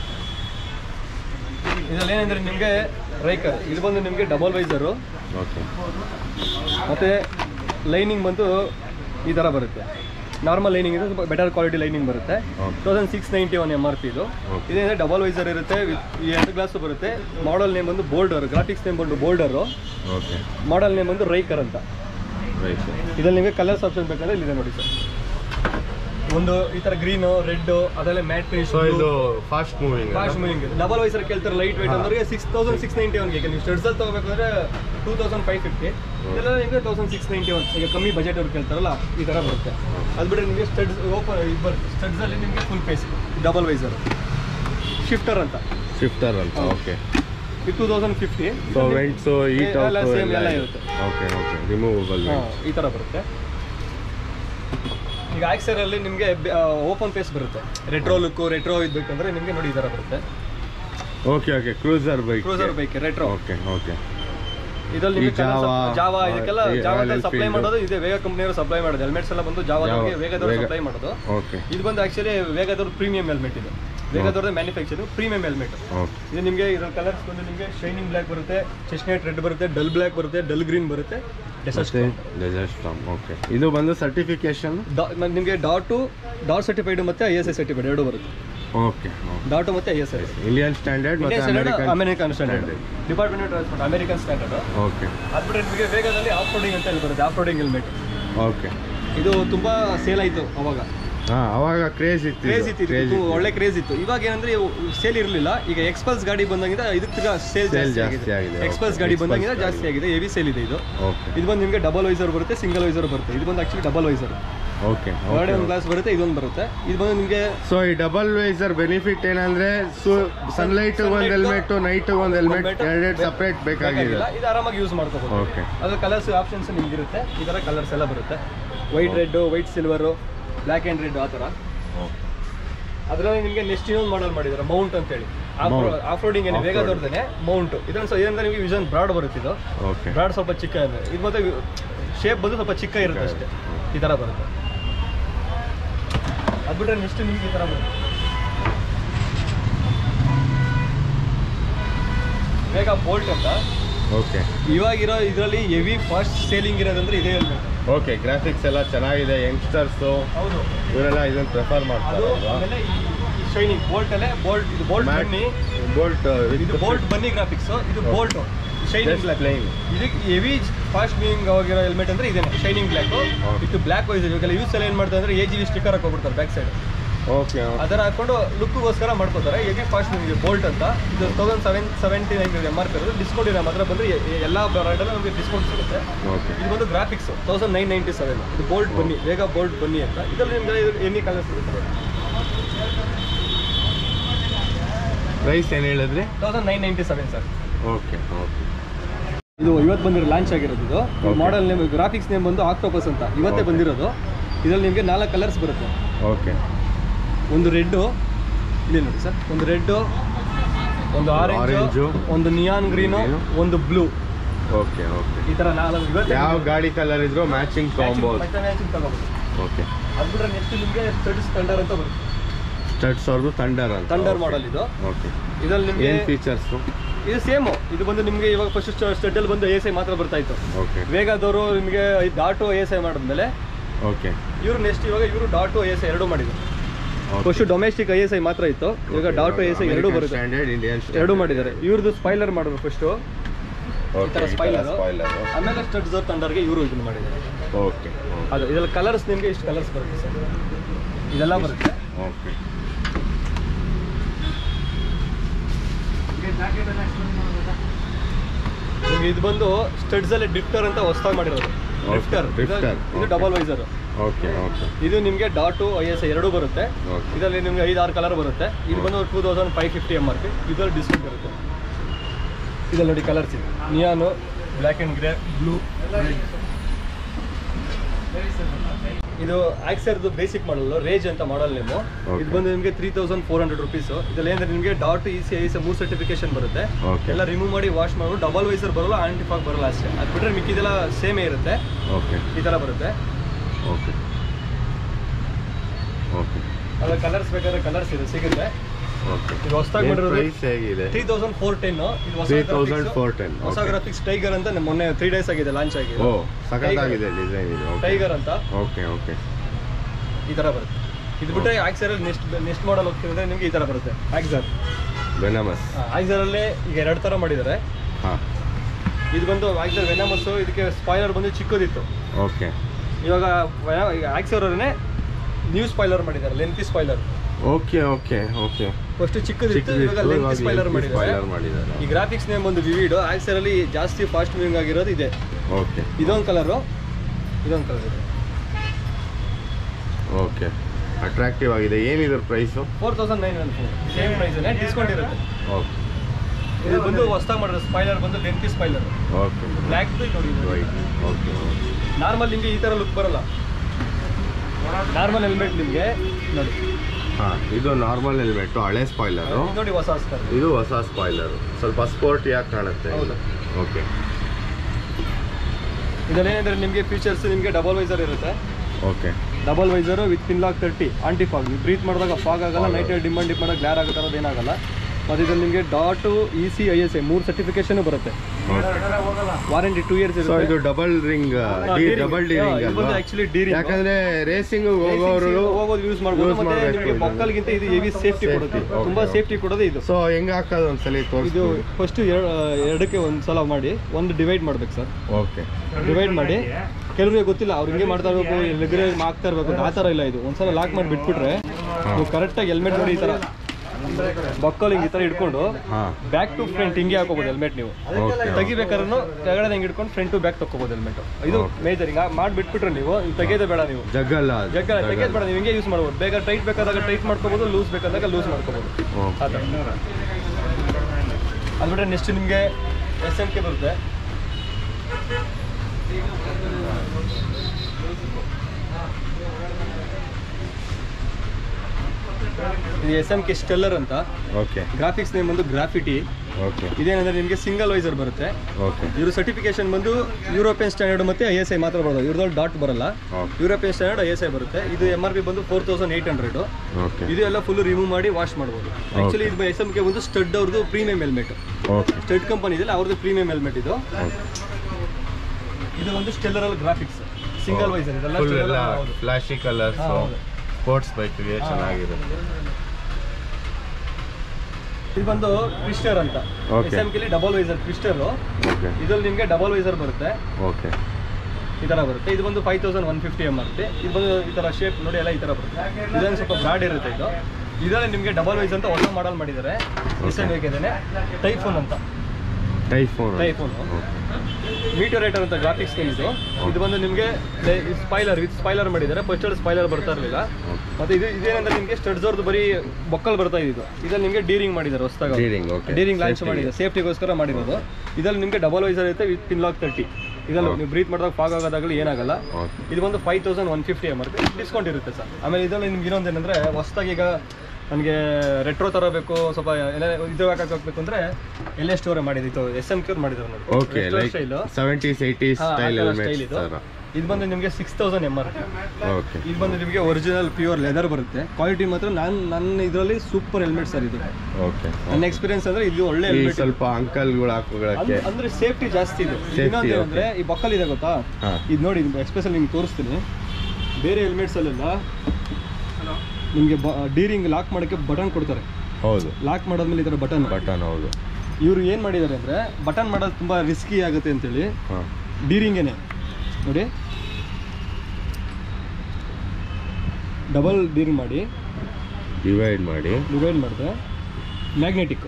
Speaker 2: ಇದರಲ್ಲಿ ಏನಂದ್ರೆ ನಿಮಗೆ ರೈಕರ್ ಇದು ಬಂದು ನಿಮಗೆ ಡಬಲ್ ವೈಸರು
Speaker 1: ಓಕೆ
Speaker 2: ಮತ್ತು ಲೈನಿಂಗ್ ಬಂದು ಈ ಥರ ಬರುತ್ತೆ ನಾರ್ಮಲ್ ಲೈನಿಂಗ್ ಇದೆ ಸ್ವಲ್ಪ ಬೆಟರ್ ಕ್ವಾಲಿಟಿ ಲೈನಿಂಗ್ ಬರುತ್ತೆ
Speaker 1: Okay.
Speaker 2: Thousand six ninety one M R P ಇದು
Speaker 1: Okay.
Speaker 2: ಇದೇನೆ ಡಬಲ್ ವೈಸರ್ ಇರುತ್ತೆ with- ಈ ಎರಡು ಗ್ಲಾಸು ಬರುತ್ತೆ ಮಾಡಲ್ ನೇಮ್ ಬಂದು ಬೋಲ್ಡರ್ ಗ್ರಾಫಿಕ್ಸ್ ನೇಮ್ ಬಂದು ಬೋಲ್ಡರು
Speaker 1: ಓಕೆ
Speaker 2: ಮಾಡಲ್ ನೇಮ್ ಬಂದು ರೈಕರ್ ಅಂತ
Speaker 1: ರೈಟ್
Speaker 2: ಇದರಲ್ಲಿ ನಿಮಗೆ ಕಲರ್ಸ್ ಆಪ್ಷನ್ ಬೇಕಂದ್ರೆ ಇಲ್ಲಿದೆ ನೋಡಿ ಸರ್ ಒಂದು ಈ ಥರ ಗ್ರೀನು ರೆಡ್ ಅದೆಲ್ಲ ಮ್ಯಾಟ್ ಫಿನಿಶ್
Speaker 1: ಸೊ ಇದು fast moving
Speaker 2: fast moving double visor ಕೇಳ್ತಾರೆ ಲೈಟ್ ವೇಟ್ ಅಂದ್ರೆ ಸಿಕ್ಸ್ ತೌಸಂಡ್ ಸಿಕ್ಸ್ ನೈಂಟಿ ಒನ್ಗೆ ಈಗ ನೀವು ಸ್ಟಡ್ಸಲ್ಲಿ ತಗೋಬೇಕಂದ್ರೆ ಟೂ ತೌಸಂಡ್ ಫೈವ್ ಫಿಫ್ಟಿ ಇದೆಲ್ಲ ನಿಮಗೆ ತೌಸಂಡ್ ಸಿಕ್ಸ್ ನೈಂಟಿ ಒನ್ ಈಗ ಕಮ್ಮಿ ಬಜೆಟ್ ಅವ್ರು ಕೇಳ್ತಾರಲ್ಲ ಈ ಥರ ಬರುತ್ತೆ ಅದು ಬಿಟ್ಟರೆ ನಿಮಗೆ ಸ್ಟಡ್ಸ್ ಓಪನ್ ಇದು ಬರುತ್ತೆ ಸ್ಟಡ್ಸಲ್ಲಿ ನಿಮಗೆ full face double visor shifter ಅಂತ
Speaker 1: ಶಿಫ್ಟರ್ ಅಂತ ಓಕೆ
Speaker 2: ಇದು two thousand fifty
Speaker 1: so vents ಈಟ್
Speaker 2: ಎಲ್ಲ
Speaker 1: ಔಟ್
Speaker 2: same
Speaker 1: ಎಲ್ಲ
Speaker 2: ಎಲ್ಲ
Speaker 1: ಇರುತ್ತೆ
Speaker 2: ಇರುತ್ತೆ.
Speaker 1: ಓಕೆ ಓಕೆ ರಿಮೂವಬಲ್
Speaker 2: ಈ ಥರ ಬರುತ್ತೆ ಈಗ ಆಕ್ಸರಲ್ಲಿ ನಿಮಗೆ ಓಪನ್ ಫೇಸ್ ಬರುತ್ತೆ ರೆಟ್ರೋ ಲುಕ್ಕು ರೆಟ್ರೋ ಇದು ಬೇಕಂದ್ರೆ ನಿಮಗೆ ನೋಡಿ ಈ ಥರ ಬರುತ್ತೆ
Speaker 1: okay okay cruiser bike
Speaker 2: cruiser bike retro
Speaker 1: okay okay
Speaker 2: ಇದ್ರಲ್ಲಿ
Speaker 1: ಈ
Speaker 2: ನಿಮಗೆ
Speaker 1: Java,
Speaker 2: ಜಾವಾ ಇದಕ್ಕೆಲ್ಲ
Speaker 1: ಈ
Speaker 2: ಜಾವಾ
Speaker 1: Royal
Speaker 2: ಸಪ್ಲೈ
Speaker 1: Enfield.
Speaker 2: ಮಾಡೋದು ಇದೆ ವೇಗ ಕಂಪ್ನಿಯವರು ಸಪ್ಲೈ ಮಾಡೋದು ಹೆಲ್ಮೆಟ್ಸ್ ಎಲ್ಲ ಬಂದು ಜಾವಾದವ್ರಿಗೆ
Speaker 1: Java,
Speaker 2: ವೇಗದವ್ರು
Speaker 1: ವೇಗ.
Speaker 2: ಸಪ್ಲೈ ಮಾಡೋದು
Speaker 1: ಓಕೆ
Speaker 2: ಇದು ಬಂದು ಆಕ್ಚುಲಿ ವೇಗದವ್ರ ಪ್ರೀಮಿಯಂ ಹೆಲ್ಮೆಟ್ ಇದು ವೇಗದವ್ರದ್ದು ಮ್ಯಾನುಫ್ಯಾಕ್ಚರಿಂಗ್ ಪ್ರೀಮಿಯಂ ಹೆಲ್ಮೆಟ್
Speaker 1: ಓಕೆ
Speaker 2: ಇದು ನಿಮಗೆ ಇದ್ರಲ್ಲಿ ಕಲರ್ಸ್ ಬಂದು ನಿಮಗೆ ಶೈನಿಂಗ್ ಬ್ಲ್ಯಾಕ್ ಬರುತ್ತೆ ಚೆಸ್ಟ್ನೆಟ್ ರೆಡ್ ಬರುತ್ತೆ ಡಲ್ ಬ್ಲ್ಯಾಕ್ ಬರುತ್ತೆ ಡಲ್ ಗ್ರೀನ್ ಬರುತ್ತೆ ಡೆಸಸ್ಟ್
Speaker 1: ಮತ್ತೆ ಡೆಸರ್ಟ್ ಸ್ಟಾಮ್ ಓಕೆ ಇದು ಬಂದು ಸರ್ಟಿಫಿಕೇಶನ್
Speaker 2: ನಿಮಗೆ ಡಾಟು ಡಾಟ್ ಸರ್ಟಿಫೈಡ್ ಮತ್ತೆ ಐ ಎಸ್ ಐ ಸರ್ಟಿಫೈಡ್ ಎರಡು ಬರುತ್ತೆ
Speaker 1: ಓಕೆ
Speaker 2: ಡಾಟು ಮತ್ತೆ I S I
Speaker 1: Indian standard ಮತ್ತೆ American
Speaker 2: American standard department of transport American standard
Speaker 1: okay
Speaker 2: ಅದು ಬಿಟ್ಟರೆ ನಿಮಗೆ ವೇಗದಲ್ಲಿ ಆಫ್ ರೋಡಿಂಗ್ ಅಂತ ಹೇಳಿ ಬರುತ್ತೆ ಆಫ್ ರೋಡಿಂಗ್ ಹೆಲ್ಮೆಟ್
Speaker 1: ಓಕೆ
Speaker 2: ಇದು ತುಂಬಾ ಸೇಲ್ ಆಯಿತು ಅವಾಗ
Speaker 1: ಹಾ ಅವಾಗ ಕ್ರೇಜ್ ಇತ್ತು
Speaker 2: ಕ್ರೇಜ್ ಇತ್ತು
Speaker 1: ಕ್ರೇಜ್
Speaker 2: ಇದು ಒಳ್ಳೆ ಕ್ರೇಜ್ ಇತ್ತು ಇವಾಗ ಏನಂದ್ರೆ ಸೇಲ್ ಇರಲಿಲ್ಲ ಈಗ ಎಕ್ಸ್ಪಲ್ಸ್ ಗಾಡಿ ಬಂದಾಗಿಂದ ಇದಕ್ಕೆ ಸೇಲ್
Speaker 1: Sale
Speaker 2: ಜಾಸ್ತಿ
Speaker 1: ಜಾಸ್ತಿ
Speaker 2: ಆಗಿದೆ
Speaker 1: ಆಗಿದೆ.
Speaker 2: ಎಕ್ಸ್ಪಲ್ಸ್
Speaker 1: Okay.
Speaker 2: ಗಾಡಿ
Speaker 1: Express
Speaker 2: ಬಂದಾಗಿಂದ
Speaker 1: ಗಾಡಿ.
Speaker 2: ಜಾಸ್ತಿ ಆಗಿದೆ ಹೆವಿ ಸೇಲ್ ಇದೆ ಇದು
Speaker 1: ಓಕೆ
Speaker 2: ಇದು ಬಂದು ನಿಮಗೆ ಡಬಲ್ ವೈಸರ್ ಬರುತ್ತೆ ಸಿಂಗಲ್ ವೈಸರ್ ಬರುತ್ತೆ ಇದು ಬಂದು ಆಕ್ಚುಲಿ ಡಬಲ್ ವೈಸರ್
Speaker 1: ಓಕೆ
Speaker 2: ಹೊರಗಡೆ ಒಂದು ಗ್ಲಾಸ್ ಬರುತ್ತೆ ಇದೊಂದು ಬರುತ್ತೆ ಇದು ಬಂದು ನಿಮಗೆ
Speaker 1: ಸೊ ಈ ಡಬಲ್ ವೈಸರ್ ಬೆನಿಫಿಟ್ ಏನಂದ್ರೆ ಸನ್ಲೈಟ್ ಒಂದು
Speaker 2: Sunlight
Speaker 1: ಹೆಲ್ಮೆಟ್ ನೈಟ್ ಒಂದು ಹೆಲ್ಮೆಟ್
Speaker 2: Helmet
Speaker 1: ಎರಡೆರಡು ಸಪ್ರೇಟ್ ಬೇಕಾಗಿದೆ
Speaker 2: ಬೇಕಾಗಿಲ್ಲ ಇದು ಆರಾಮಾಗಿ ಯೂಸ್ ಮಾಡ್ಕೋಬಹುದು
Speaker 1: ಓಕೆ
Speaker 2: ಅದು ಕಲರ್ಸ್ ಆಪ್ಷನ್ಸ್ ನಿಮ್ಗೆ ಇರುತ್ತೆ ಈ ಥರ ಕಲರ್ಸ್ ಎಲ್ಲ ಬರುತ್ತೆ white red white silver black and red ಆ ಥರ ಅದರಲ್ಲಿ ನಿಮಗೆ ನೆಕ್ಸ್ಟ್ ಇನ್ನೊಂದು ಮಾಡಲ್ ಮಾಡಿದ್ದಾರೆ ಮೌಂಟ್ ಅಂತೇಳಿ
Speaker 1: Mount.
Speaker 2: ಆಫ್ ರೋಡಿಂಗ್ ಏನು
Speaker 1: Off-road.
Speaker 2: ವೇಗ ದೊಡ್ಡದೇನೆ ಮೌಂಟ್ ಇದನ್ನು ಸೊ ಇದರಿಂದ ನಿಮಗೆ ವಿಷನ್ ಬ್ರಾಡ್ ಬರುತ್ತೆ ಇದು
Speaker 1: ಓಕೆ
Speaker 2: ಬ್ರಾಡ್ ಸ್ವಲ್ಪ ಚಿಕ್ಕ ಇದೆ ಇದು ಮತ್ತೆ ಶೇಪ್ ಬಂದು ಸ್ವಲ್ಪ ಚಿಕ್ಕ ಇರುತ್ತೆ ಅಷ್ಟೇ ಈ ಥರ ಬರುತ್ತೆ ಅದು ಬಿಟ್ಟರೆ ನೆಕ್ಸ್ಟ್ ನಿಮ್ಗೆ ಈ ಥರ ಬರುತ್ತೆ ಬೇಗ ಬೋಲ್ಟ್ ಅಂತ
Speaker 1: ಓಕೆ
Speaker 2: ಇವಾಗಿರೋ ಇದರಲ್ಲಿ ಹೆವಿ ಫಾಸ್ಟ್ ಸೇಲಿಂಗ್ ಇರೋದಂದ್ರೆ ಇದೇ ಹೆಲ್ಮೆಟ್
Speaker 1: ಓಕೆ ಗ್ರಾಫಿಕ್ಸ್ ಎಲ್ಲ ಚೆನ್ನಾಗಿದೆ ಯಂಗ್ಸ್ಟರ್ಸು
Speaker 2: ಹೌದು
Speaker 1: ಇವರೆಲ್ಲ ಇದನ್ನ ಪ್ರಿಫರ್
Speaker 2: ಅದು
Speaker 1: ಮಾಡ್ತಾರೆ
Speaker 2: ಆಮೇಲೆ ಶೈನಿಂಗ್ ಬೋಲ್ಟ್ ಅಲ್ಲೇ ಬೋಲ್ಟ್ ಇದು ಬೋಲ್ಟ್ ಬನ್ನಿ
Speaker 1: ಬೋಲ್ಟ್
Speaker 2: ಇದು ಬೋಲ್ಟ್ ಬನ್ನಿ ಗ್ರಾಫಿಕ್ಸ್ ಇದು bolt shining
Speaker 1: Just
Speaker 2: black
Speaker 1: plain.
Speaker 2: ಇದಕ್ಕೆ ಹೆವಿ ಫಾಸ್ಟ್ ಮೂವಿಂಗ್ ಆಗಿರೋ ಹೆಲ್ಮೆಟ್ ಅಂದ್ರೆ ಇದೇನೆ shining black
Speaker 1: Okay.
Speaker 2: With black visor ಇವಾಗೆಲ್ಲ ಯೂಸ್ ಎಲ್ಲ ಏನು ಮಾಡ್ತಾರೆ ಅಂದ್ರೆ ಎ ಜಿ ವಿ ಸ್ಟಿಕ್ಕರ್ ಹಾಕೋಬಿಡ್ತಾರೆ ಬ್ಯಾಕ್ ಸೈಡ್
Speaker 1: ಓಕೆ
Speaker 2: ಅದರ ಹಾಕೊಂಡು ಲುಕ್ಗೋಸ್ಕರ ಮಾಡ್ಕೋತಾರೆ ಹೆವಿ ಫಾಸ್ಟ್ ಮೂವಿಂಗ್ ಬೋಲ್ಟ್ ಅಂತ ಇದು thousand seven seventy nine M R P ಇರೋದು ಡಿಸ್ಕೌಂಟ್ ಇದೆ ಮಾತ್ರ ಬಂದ್ರೆ ಎ- ಎ- ಎಲ್ಲ ಬ್ರ್ಯಾಂಡಲ್ಲೂ ನಮಗೆ ಡಿಸ್ಕೌಂಟ್ ಸಿಗುತ್ತೆ
Speaker 1: ಓಕೆ
Speaker 2: ಇದು ಬಂದು graphics thousand nine ninety seven ಇದು ಬೋಲ್ಟ್ ಬನ್ನಿ ಬೇಗ ಬೋಲ್ಟ್ ಬನ್ನಿ ಅಂತ ಇದರಲ್ಲಿ ನಿಮಗೆ ಎನಿ ಕಲರ್ಸ್ ಸಿಗುತ್ತೆ
Speaker 1: ಪ್ರೈಸ್ ಏನು ಹೇಳಿದ್ರಿ
Speaker 2: thousand nine ninety seven sir
Speaker 1: okay okay
Speaker 2: ಇದು ಇವತ್ತು ಬಂದಿರೋ ಲಾಂಚ್ ಆಗಿರೋದು ಇದು
Speaker 1: Okay.
Speaker 2: Model name graphics name ಬಂದು ಆಕ್ಟೋಪಸ್ ಅಂತ ಇವತ್ತೇ
Speaker 1: Okay.
Speaker 2: ಬಂದಿರೋದು ಇದರಲ್ಲಿ ನಿಮಗೆ ನಾಲ್ಕು ಕಲರ್ಸ್ ಬರುತ್ತೆ
Speaker 1: ಓಕೆ
Speaker 2: ಒಂದು ರೆಡ್ಡು ಇಲ್ಲಿ ನೋಡಿ ಸರ್ ಒಂದು ರೆಡ್ಡು ಒಂದು
Speaker 1: Orange.
Speaker 2: ಆರೆಂಜು ಒಂದು ನಿಯಾನ್ ಗ್ರೀನು
Speaker 1: Green.
Speaker 2: ಒಂದು ಬ್ಲೂ
Speaker 1: ಓಕೆ ಓಕೆ
Speaker 2: ಈ ಥರ ನಾಲ್ಕು ಇವತ್ತೇ
Speaker 1: ಯಾವ ಗಾಡಿ ಕಲರ್ ಇದ್ರೂ ಮ್ಯಾಚಿಂಗ್ ತೊಗೊಬೋದು
Speaker 2: ಮ್ಯಾಚಿಂಗ್ ತಗೋಬೋದು
Speaker 1: ಓಕೆ
Speaker 2: ಅದು ಬಿಟ್ರೆ ನೆಕ್ಸ್ಟ್ ನಿಮಗೆ ಸ್ಟಡ್ಸ್ ಥಂಡರ್ ಅಂತ ಬರುತ್ತೆ
Speaker 1: ಸ್ಟಡ್ಸ್ ಅವ್ರದ್ದು ಥಂಡರ್ ಅಂತ
Speaker 2: ಥಂಡರ್ ಮಾಡಲ್ ಇದು
Speaker 1: ಓಕೆ
Speaker 2: ಇದರಲ್ಲಿ ನಿಮಗೆ
Speaker 1: ಏನು ಫೀಚರ್ಸು
Speaker 2: ಇದು ಸೇಮು ಇದು ಬಂದು ನಿಮಗೆ ಇವಾಗ ಫಸ್ಟ್ ಸ್ಟಡ್ಡಲ್ಲಿ ಬಂದು ಎ ಎಸ್ ಐ ಮಾತ್ರ ಬರ್ತಾ ಇತ್ತು
Speaker 1: ಓಕೆ
Speaker 2: ವೇಗದವರು ನಿಮಗೆ ಡಾಟು ಎ ಎಸ್ ಐ ಮಾಡಿದ್ಮೇಲೆ
Speaker 1: ಓಕೆ
Speaker 2: ಇವರು ನೆಕ್ಸ್ಟ್ ಇವಾಗ ಇವರು ಡಾಟು ಐ ಎಸ್ ಐ ಎರಡು ಮಾಡಿದ್ರು first domestic I S I ಮಾತ್ರ ಇತ್ತು ಇವಾಗ ಡಾಟು ಐ ಎಸ್ ಐ ಎರಡು ಬರುತ್ತೆ
Speaker 1: ಸ್ಟ್ಯಾಂಡರ್ಡ್ ಇಂಡಿಯನ್
Speaker 2: ಎರಡು ಮಾಡಿದ್ದಾರೆ ಇವ್ರದ್ದು ಸ್ಪೈಲರ್ ಮಾಡಿದ್ರು ಫಸ್ಟು ಈ ಥರ ಸ್ಪೈಲರ್
Speaker 1: ಸ್ಪಾಯ್ಲರ್
Speaker 2: ಆಮೇಲೆ ಸ್ಟಡ್ಸ್ ತಂಡರ್ಗೆ ಇವರು ಇದನ್ನು ಮಾಡಿದ್ದಾರೆ
Speaker 1: ಓಕೆ
Speaker 2: ಅದು ಇದರಲ್ಲಿ ಕಲರ್ಸ್ ನಿಮಗೆ ಇಷ್ಟು ಕಲರ್ಸ್ ಬರುತ್ತೆ ಸರ್ ಇದೆಲ್ಲ ಬರುತ್ತೆ
Speaker 1: ಓಕೆ
Speaker 2: ನಿಮ್ಗೆ ಇದು ಬಂದು ಸ್ಟಡ್ಸ್ ಅಲ್ಲಿ ಡಿಫ್ಟರ್ ಅಂತ ಹೊಸದಾಗಿ ಮಾಡಿರೋದು
Speaker 1: Okay,
Speaker 2: ಡಿಫ್ಟರ್
Speaker 1: drifter,
Speaker 2: ಇದು
Speaker 1: okay.
Speaker 2: Double visor
Speaker 1: okay okay
Speaker 2: ಇದು ನಿಮಗೆ ಡಾಟು ಐ ಎಸ್ ಐ ಎರಡು ಬರುತ್ತೆ
Speaker 1: Okay.
Speaker 2: ಇದರಲ್ಲಿ ನಿಮಗೆ ಐದು ಆರು ಕಲರ್ ಬರುತ್ತೆ ಇದು ಬಂದು two thousand five fifty M R P ಇದರಲ್ಲಿ ಡಿಸ್ಕೌಂಟ್ ಬರುತ್ತೆ ಇದ್ರಲ್ಲಿ ನೋಡಿ ಕಲರ್ಸ್ ಇದೆ neon black and grey blue ಇದು ಆಕ್ಸರ್ದು ಬೇಸಿಕ್ ಮಾಡಲ್ ರೇಜ್ ಅಂತ ಮಾಡಲ್ ನೀವು
Speaker 1: Okay.
Speaker 2: ಇದು ಬಂದು ನಿಮಗೆ three thousand four hundred rupees ಇದರಲ್ಲಿ ಏನಂದ್ರೆ ನಿಮಗೆ DOT E C I C ಮೂರು ಸರ್ಟಿಫಿಕೇಶನ್ ಬರುತ್ತೆ
Speaker 1: Okay.
Speaker 2: ಎಲ್ಲ ರಿಮೂವ್ ಮಾಡಿ ವಾಶ್ ಮಾಡೋದು ಡಬಲ್ ವೈಸರ್ ಬರಲ್ಲ ಆಂಟಿಫಾಗ್ ಬರಲ್ಲ ಅಷ್ಟೇ ಅದು ಬಿಟ್ಟರೆ ಮಿಕ್ಕಿದೆಲ್ಲ ಸೇಮೇ ಇರುತ್ತೆ
Speaker 1: ಓಕೆ
Speaker 2: ಈ ಥರ ಬರುತ್ತೆ
Speaker 1: ಓಕೆ ಓಕೆ
Speaker 2: ಅದ್ರ ಕಲರ್ಸ್ ಬೇಕಾದ್ರೆ ಕಲರ್ಸ್ ಇದೆ ಸಿಗುತ್ತೆ
Speaker 1: ಓಕೆ
Speaker 2: ಇದು ಹೊಸದಾಗಿ ಮಾಡಿರೋದು
Speaker 1: ಪ್ರೈಸ್ ಹೇಗಿದೆ
Speaker 2: ತ್ರೀ ತೌಸಂಡ್ ಫೋರ್ ಟೆನ್ ಇದು ಹೊಸ
Speaker 1: 3410,
Speaker 2: ಹೊಸ
Speaker 1: okay.
Speaker 2: ಗ್ರಾಫಿಕ್ಸ್ ಟೈಗರ್ ಅಂತ ನಮ್ಮ ಮೊನ್ನೆ ತ್ರೀ ಡೇಸ್ ಆಗಿದೆ ಲಾಂಚ್ ಆಗಿದೆ
Speaker 1: ಓ ಸಖತ್ತಾಗಿದೆ ಡಿಸೈನ್ ಇದು ಓಕೆ
Speaker 2: ಟೈಗರ್ ಅಂತ
Speaker 1: ಓಕೆ ಓಕೆ
Speaker 2: ಈ ಥರ ಬರುತ್ತೆ ಇದು ಬಿಟ್ಟರೆ ಆಕ್ಸರ್ ನೆಕ್ಸ್ಟ್ ನೆಕ್ಸ್ಟ್ ಮಾಡಲ್ ಹೋಗ್ತಿದ್ರೆ ನಿಮಗೆ ಈ ಥರ ಬರುತ್ತೆ ಆಕ್ಸರ್
Speaker 1: ವೆನಮಸ್
Speaker 2: ಆಕ್ಸರಲ್ಲೇ ಈಗ ಎರಡು ಥರ ಮಾಡಿದ್ದಾರೆ
Speaker 1: ಹಾಂ
Speaker 2: ಇದು ಬಂದು ಆಕ್ಸರ್ ವೆನಮಸ್ಸು ಇದಕ್ಕೆ ಸ್ಪಾಯ್ಲರ್ ಬಂದು ಚಿಕ್ಕದಿತ್ತು
Speaker 1: ಓಕೆ
Speaker 2: ಇವಾಗ ಆಕ್ಸರಲ್ಲೇ ನ್ಯೂ ಸ್ಪಾಯ್ಲರ್ ಮಾಡಿದ್ದಾರೆ lengthy spoiler
Speaker 1: okay okay okay
Speaker 2: first ಚಿಕ್ಕದಿತ್ತು ಇವಾಗ ಲೆಂತಿ ಸ್ಪಾಯ್ಲರ್ ಮಾಡಿದ್ದಾರೆ
Speaker 1: ಸ್ಪಾಯ್ಲರ್ ಮಾಡಿದ್ದಾರೆ
Speaker 2: ಈ ಗ್ರಾಫಿಕ್ಸ್ ನೇಮ್ ಒಂದು ವಿವಿಡ್ ಆಕ್ಸರಲ್ಲಿ ಜಾಸ್ತಿ ಫಾಸ್ಟ್ ಮೂವಿಂಗ್ ಆಗಿರೋದು ಇದೆ
Speaker 1: ಓಕೆ
Speaker 2: ಇದೊಂದು ಕಲರು ಇದೊಂದು ಕಲರ್ ಇದೆ
Speaker 1: ಓಕೆ ಅಟ್ರಾಕ್ಟಿವ್ ಆಗಿದೆ ಏನಿದ್ರ price
Speaker 2: four thousand nine hundred same price discount ಇರುತ್ತೆ
Speaker 1: ಓಕೆ
Speaker 2: ಇದು ಬಂದು ಹೊಸ್ದಾಗಿ ಮಾಡಿರೋ ಸ್ಪೈಲರ್ ಬಂದು ಲೆಂತಿ ಸ್ಪೈಲರ್
Speaker 1: ಓಕೆ
Speaker 2: ಬ್ಲ್ಯಾಕ್ ನೋಡಿ
Speaker 1: ರೈಟ್ ಓಕೆ
Speaker 2: ನಾರ್ಮಲ್ ನಿಮಗೆ ಈ ಥರ ಲುಕ್ ಬರಲ್ಲ ನಾರ್ಮಲ್ ಹೆಲ್ಮೆಟ್ ನಿಮಗೆ ನೋಡಿ
Speaker 1: ಹಾಂ ಇದು ನಾರ್ಮಲ್ ಹೆಲ್ಮೆಟ್ಟು ಹಳೆ ಸ್ಪಾಯ್ಲರು
Speaker 2: ಇದು ನೋಡಿ ಹೊಸ ಹಸ್ತಾರೆ
Speaker 1: ಇದು ಹೊಸ ಸ್ಪಾಯ್ಲರು ಸ್ವಲ್ಪ ಸ್ಪೋರ್ಟಿಯಾಗಿ ಕಾಣುತ್ತೆ
Speaker 2: ಹೌದು.
Speaker 1: ಓಕೆ
Speaker 2: ಇದರಲ್ಲಿ ಏನಂದ್ರೆ ನಿಮಗೆ ಫೀಚರ್ಸ್ ನಿಮಗೆ ಡಬಲ್ ವೈಸರ್ ಇರುತ್ತೆ
Speaker 1: okay
Speaker 2: double visor with pin lock thirty anti fog ನೀವು ಬ್ರೀತ್ ಮಾಡಿದಾಗ ಫಾಗ್ ಆಗಲ್ಲ
Speaker 1: Fog
Speaker 2: ನೈಟ್ ಡಿಮ್ ಡಿಮ್ ಮಾಡೋ ಗ್ಲಾರ್ ಆಗೋ ಥರದ್ದು ಏನಾಗಲ್ಲ ಮತ್ತು ಇದ್ರಲ್ಲಿ ನಿಮಗೆ DOT E C I S I ಮೂರು ಸರ್ಟಿಫಿಕೇಶನ್ ಬರುತ್ತೆ ವಾರಂಟಿ ಟೂ ಇಯರ್ಸ್
Speaker 1: ಸೊ
Speaker 2: ಇರುತ್ತೆ
Speaker 1: ಇದು double ring double D ring ಅಲ್ವಾ
Speaker 2: ಆಕ್ಚುಲಿ ಡಿ ರಿಂಗ್
Speaker 1: ಯಾಕಂದ್ರೆ ರೇಸಿಂಗ್ ಹೋಗೋರು
Speaker 2: ಹೋಗೋದು ಯೂಸ್ ಮಾಡ್ಬೋದು
Speaker 1: use
Speaker 2: ಮತ್ತೆ
Speaker 1: ಮಾಡ್ಬೇಕು
Speaker 2: ನಿಮಗೆ
Speaker 1: ಇದನ್ನ.
Speaker 2: ಮಕ್ಕಳಿಗಿಂತ ಇದು ಹೆವಿ ಸೇಫ್ಟಿ
Speaker 1: Safety,
Speaker 2: ಕೊಡುತ್ತೆ
Speaker 1: okay,
Speaker 2: ತುಂಬಾ
Speaker 1: okay.
Speaker 2: ಸೇಫ್ಟಿ ಕೊಡೋದು ಇದು
Speaker 1: ಸೊ ಹೆಂಗ್ ಹಾಕೋದು ಒಂದ್ಸಲ
Speaker 2: ಇದು
Speaker 1: ತೋರಿಸ್ದು
Speaker 2: ಫಸ್ಟ್ ಎರಡಕ್ಕೆ ಒಂದು ಸಲ ಮಾಡಿ ಒಂದು ಡಿವೈಡ್ ಮಾಡ್ಬೇಕು ಸರ್
Speaker 1: ಓಕೆ
Speaker 2: ಡಿವೈಡ್ ಮಾಡಿ ಕೆಲವರಿಗೆ ಗೊತ್ತಿಲ್ಲ ಅವ್ರು ಹಿಂಗೆ ಮಾಡ್ತಾ ಇರ್ಬೇಕು ಎಲ್ಗರೆ ಹಾಕ್ತಾ ಇರ್ಬೇಕು ಅಂತ ಆ ಥರ ಇಲ್ಲ ಇದು ಒಂದ್ಸಲ ಲಾಕ್ ಮಾಡಿ ಬಿಟ್ಬಿಟ್ರೆ ನೀವು ಕರೆಕ್ಟಾಗಿ ಹೆಲ್ಮೆಟ್ ನೋಡಿ ಈ ಥರ ಬಕ್ಕಲ್ ಹಿಂಗೆ ಈ ಥರ ಹಿಡ್ಕೊಂಡು
Speaker 1: ಹಾಂ
Speaker 2: ಬ್ಯಾಕ್ ಟು ಫ್ರಂಟ್ ಹಿಂಗೆ ಹಾಕೋಬೋದು ಹೆಲ್ಮೆಟ್ ನೀವು
Speaker 1: ಓಕೆ
Speaker 2: ತೆಗಿಬೇಕಾದ್ರೂ ಕೆಳಗಡೆ ಹೆಂಗೆ ಹಿಡ್ಕೊಂಡು ಫ್ರಂಟ್ ಟು ಬ್ಯಾಕ್ ತಗೋಬೋದು ಹೆಲ್ಮೆಟ್ ಇದು
Speaker 1: Okay.
Speaker 2: ಮೇಜರ್ ಹಿಂಗೆ ಮಾಡಿ ಬಿಟ್ಬಿಟ್ರೆ ನೀವು ಇದು ತೆಗೆಯೋದೇ ಬೇಡ ನೀವು
Speaker 1: ಜಗ್ಗಲ್ಲ ಅದು.
Speaker 2: ಜಗ್ಗ ತೆಗೆಯೋದು ಬೇಡ ನೀವು ಹಿಂಗೆ ಯೂಸ್ ಮಾಡ್ಬೋದು ಬೇಗ ಟೈಟ್ ಬೇಕಾದಾಗ ಟೈಟ್ ಮಾಡ್ಕೋಬೋದು ಲೂಸ್ ಬೇಕಾದಾಗ ಲೂಸ್ ಮಾಡ್ಕೋಬೋದು
Speaker 1: ಓಕೆ.
Speaker 2: ಆ ಥರ ಅದು ಬಿಟ್ಟರೆ ನೆಕ್ಸ್ಟ್ ನಿಮಗೆ ಎಸ್ ಎಮ್ ಕೆ ಬರುತ್ತೆ ಇದು ಎಸ್ ಎಮ್ ಕೆ ಸ್ಟೆಲ್ಲರ್ ಅಂತ
Speaker 1: ಓಕೆ
Speaker 2: ಗ್ರಾಫಿಕ್ಸ್ ನೇಮ್ ಬಂದು ಗ್ರಾಫಿಟಿ
Speaker 1: ಓಕೆ
Speaker 2: ಇದೇನಂದ್ರೆ ನಿಮಗೆ ಸಿಂಗಲ್ ವೈಸರ್ ಬರುತ್ತೆ
Speaker 1: ಓಕೆ
Speaker 2: ಇವ್ರ ಸರ್ಟಿಫಿಕೇಶನ್ ಬಂದು ಯುರೋಪಿಯನ್ ಸ್ಟ್ಯಾಂಡರ್ಡ್ ಮತ್ತೆ ಐ ಎಸ್ ಐ ಮಾತ್ರ ಬರೋದು ಇವ್ರದ್ದು ಡಾಟ್ ಬರಲ್ಲ
Speaker 1: okay
Speaker 2: European standard I S I ಬರುತ್ತೆ ಇದು ಎಮ್ ಆರ್ ಪಿ ಬಂದು four thousand eight hundred
Speaker 1: okay
Speaker 2: ಇದು ಎಲ್ಲ ಫುಲ್ ರಿಮೂವ್ ಮಾಡಿ ವಾಶ್ ಮಾಡ್ಬೋದು ಆಕ್ಚುಲಿ ಇದು ಎಸ್ ಎಮ್ ಕೆ ಒಂದು ಸ್ಟಡ್ ಅವ್ರದ್ದು premium helmet
Speaker 1: okay
Speaker 2: stud company ಇದೆಲ್ಲ ಅವ್ರದ್ದು ಪ್ರೀಮಿಯಂ ಹೆಲ್ಮೆಟ್ ಇದು
Speaker 1: ಓಕೆ
Speaker 2: ಇದು ಒಂದು ಸ್ಟೆಲ್ಲರಲ್ ಗ್ರಾಫಿಕ್ಸ್ ಸಿಂಗಲ್ ವೈಸರ್ ಇದೆಲ್ಲ
Speaker 1: ಫುಲ್
Speaker 2: Stellar
Speaker 1: ಎಲ್ಲ
Speaker 2: ಹೌದು.
Speaker 1: ಫ್ಲಾಶಿ ಕಲರ್ಸ್
Speaker 2: ಹಾ, ಹೌದು.
Speaker 1: ಸ್ಪೋರ್ಟ್ಸ್ ಬೈಕ್ಗೆ
Speaker 2: ಹಾ.
Speaker 1: ಚೆನ್ನಾಗಿರುತ್ತೆ
Speaker 2: ಇದು ಬಂದು ಟ್ವಿಸ್ಟರ್ ಅಂತ
Speaker 1: Okay.
Speaker 2: ಎಸ್ ಎಮ್ ಕೆಲಿ ಡಬಲ್ ವೈಸರ್ ಟ್ವಿಸ್ಟರ್
Speaker 1: ಓಕೆ
Speaker 2: ಇದ್ರಲ್ಲಿ ನಿಮಗೆ ಡಬಲ್ ವೈಸರ್ ಬರುತ್ತೆ
Speaker 1: ಓಕೆ
Speaker 2: ಈ ಥರ ಬರುತ್ತೆ ಇದು ಬಂದು five thousand one fifty M ಆಗುತ್ತೆ ಇದು ಬಂದು ಈ ಥರ ಶೇಪ್ ನೋಡಿ ಎಲ್ಲ ಈ ಥರ ಬರುತ್ತೆ ಇದೊಂದು ಸ್ವಲ್ಪ ಬ್ರಾಡ್ ಇರುತ್ತೆ ಇದು ಇದರಲ್ಲಿ ನಿಮಗೆ ಡಬಲ್ ವೈಸ್ ಅಂತ ಹೊಸ ಮಾಡಲ್ ಮಾಡಿದ್ದಾರೆ ಡಿಸೈನ್ ಬೇಕಿದ್ದೇನೆ ಟೈಫೋನ್ ಅಂತ
Speaker 1: ಟೈಫೋನ್
Speaker 2: ಟೈಫೋನ್ ಮೀಟೋರೇಟರ್ ಅಂತ ಗ್ರಾಫಿಕ್ಸ್ ಇದು ಇದು ಬಂದು ನಿಮಗೆ ಸ್ಪೈಲರ್ ವಿತ್ ಸ್ಪೈಲರ್ ಮಾಡಿದ್ದಾರೆ ಫಸ್ಟ್ ಸ್ಪೈಲರ್ ಬರ್ತಾ ಇರಲಿಲ್ಲ ಮತ್ತೆ ಇದು ಇದೇನಂದ್ರೆ ನಿಮಗೆ ಸ್ಟಡ್ಸೋರ್ದು ಬರೀ ಬೊಕ್ಕಲ್ ಬರ್ತಾ ಇದ್ದು ಇದ್ರಲ್ಲಿ ನಿಮಗೆ ಡೀರಿಂಗ್ ಮಾಡಿದ್ದಾರೆ ಹೊಸದಾಗ
Speaker 1: Deering, okay.
Speaker 2: Deering launch
Speaker 1: Safety ಗೆ.
Speaker 2: ಮಾಡಿದ್ದಾರೆ ಸೇಫ್ಟಿಗೋಸ್ಕರ ಮಾಡಿರೋದು ಇದರಲ್ಲಿ ನಿಮಗೆ ಡಬಲ್ ವೈಸರ್ ಇರುತ್ತೆ ವಿತ್ ಪಿನ್ ಲಾಕ್ ತರ್ಟಿ ಇದರಲ್ಲಿ ನೀವು ಬ್ರೀತ್ ಮಾಡಿದಾಗ ಫಾಗ್ ಆಗೋದಾಗಲಿ ಏನಾಗಲ್ಲ
Speaker 1: ಓಕೆ
Speaker 2: ಇದು ಬಂದು five thousand one fifty M R discount ಇರುತ್ತೆ ಸರ್ ಆಮೇಲೆ ಇದರಲ್ಲಿ ನಿಮ್ಗೆ ಇನ್ನೊಂದು ಏನಂದ್ರೆ ಹೊಸದಾಗಿ ಈಗ ನನಗೆ ರೆಟ್ರೋ ತರಬೇಕು ಸ್ವಲ್ಪ ಎಲ್ಲ ಇದು ಹಾಕಬೇಕು ಅಂದ್ರೆ ಎಲ್ಲೇ ಸ್ಟೋರ್ ಮಾಡಿದ್ದು ಇದು ಎಸ್ ಎಂ ಕ್ಯೂರ್ ಮಾಡಿದ್ರು ನೋಡಿ
Speaker 1: okay like
Speaker 2: style
Speaker 1: seventies eighties style
Speaker 2: style ಇದು ಇದು ಬಂದು ನಿಮಗೆ six thousand M R
Speaker 1: okay
Speaker 2: ಇದು ಬಂದು ನಿಮಗೆ ಒರಿಜಿನಲ್ ಪ್ಯೂರ್ ಲೆದರ್ ಬರುತ್ತೆ ಕ್ವಾಲಿಟಿ ಮಾತ್ರ ನಾನು ನನ್ನ ಇದರಲ್ಲಿ ಸೂಪರ್ ಹೆಲ್ಮೆಟ್ ಸರ್ ಇದು
Speaker 1: ಓಕೆ
Speaker 2: ನನ್ನ ಎಕ್ಸ್ಪೀರಿಯನ್ಸ್ ಅಂದ್ರೆ ಇದು ಒಳ್ಳೆ
Speaker 1: ಈ
Speaker 2: ಹೆಲ್ಮೆಟ್
Speaker 1: ಸ್ವಲ್ಪ ಅಂಕಲ್ಗಳು ಹಾಕೊಳ್ಳಕ್ಕೆ
Speaker 2: ಅಂದ್ರೆ ಸೇಫ್ಟಿ ಜಾಸ್ತಿ ಇದೆ
Speaker 1: Safety,
Speaker 2: ಇನ್ನೊಂದು
Speaker 1: okay.
Speaker 2: ಅಂದ್ರೆ ಈ ಬಕ್ಕಲ್ ಇದೆ ಗೊತ್ತಾ
Speaker 1: ಹಾಂ
Speaker 2: ಇದು ನೋಡಿ ಎಕ್ಸ್ಪೆಷಲ್ ನಿಮ್ಗೆ ತೋರಿಸ್ತೀನಿ ಬೇರೆ ಹೆಲ್ಮೆಟ್ಸ್ ಅಲ್ಲೆಲ್ಲ ನಿಮಗೆ ಡೀರಿಂಗ್ ಲಾಕ್ ಮಾಡೋಕ್ಕೆ ಬಟನ್ ಕೊಡ್ತಾರೆ
Speaker 1: ಹೌದು
Speaker 2: ಲಾಕ್ ಮಾಡಾದ್ಮೇಲೆ ಈ ಥರ ಬಟನ್
Speaker 1: ಬಟನ್ ಹೌದು
Speaker 2: ಇವರು ಏನು ಮಾಡಿದ್ದಾರೆ ಅಂದರೆ ಬಟನ್ ಮಾಡೋದು ತುಂಬ ರಿಸ್ಕಿ ಆಗುತ್ತೆ ಅಂತೇಳಿ
Speaker 1: ಹಾಂ
Speaker 2: ಡೀರಿಂಗೇನೆ ನೋಡಿ ಡಬಲ್ ಡೀರಿಂಗ್ ಮಾಡಿ
Speaker 1: ಡಿವೈಡ್ ಮಾಡಿ
Speaker 2: ಡಿವೈಡ್ ಮಾಡಿದೆ magnetic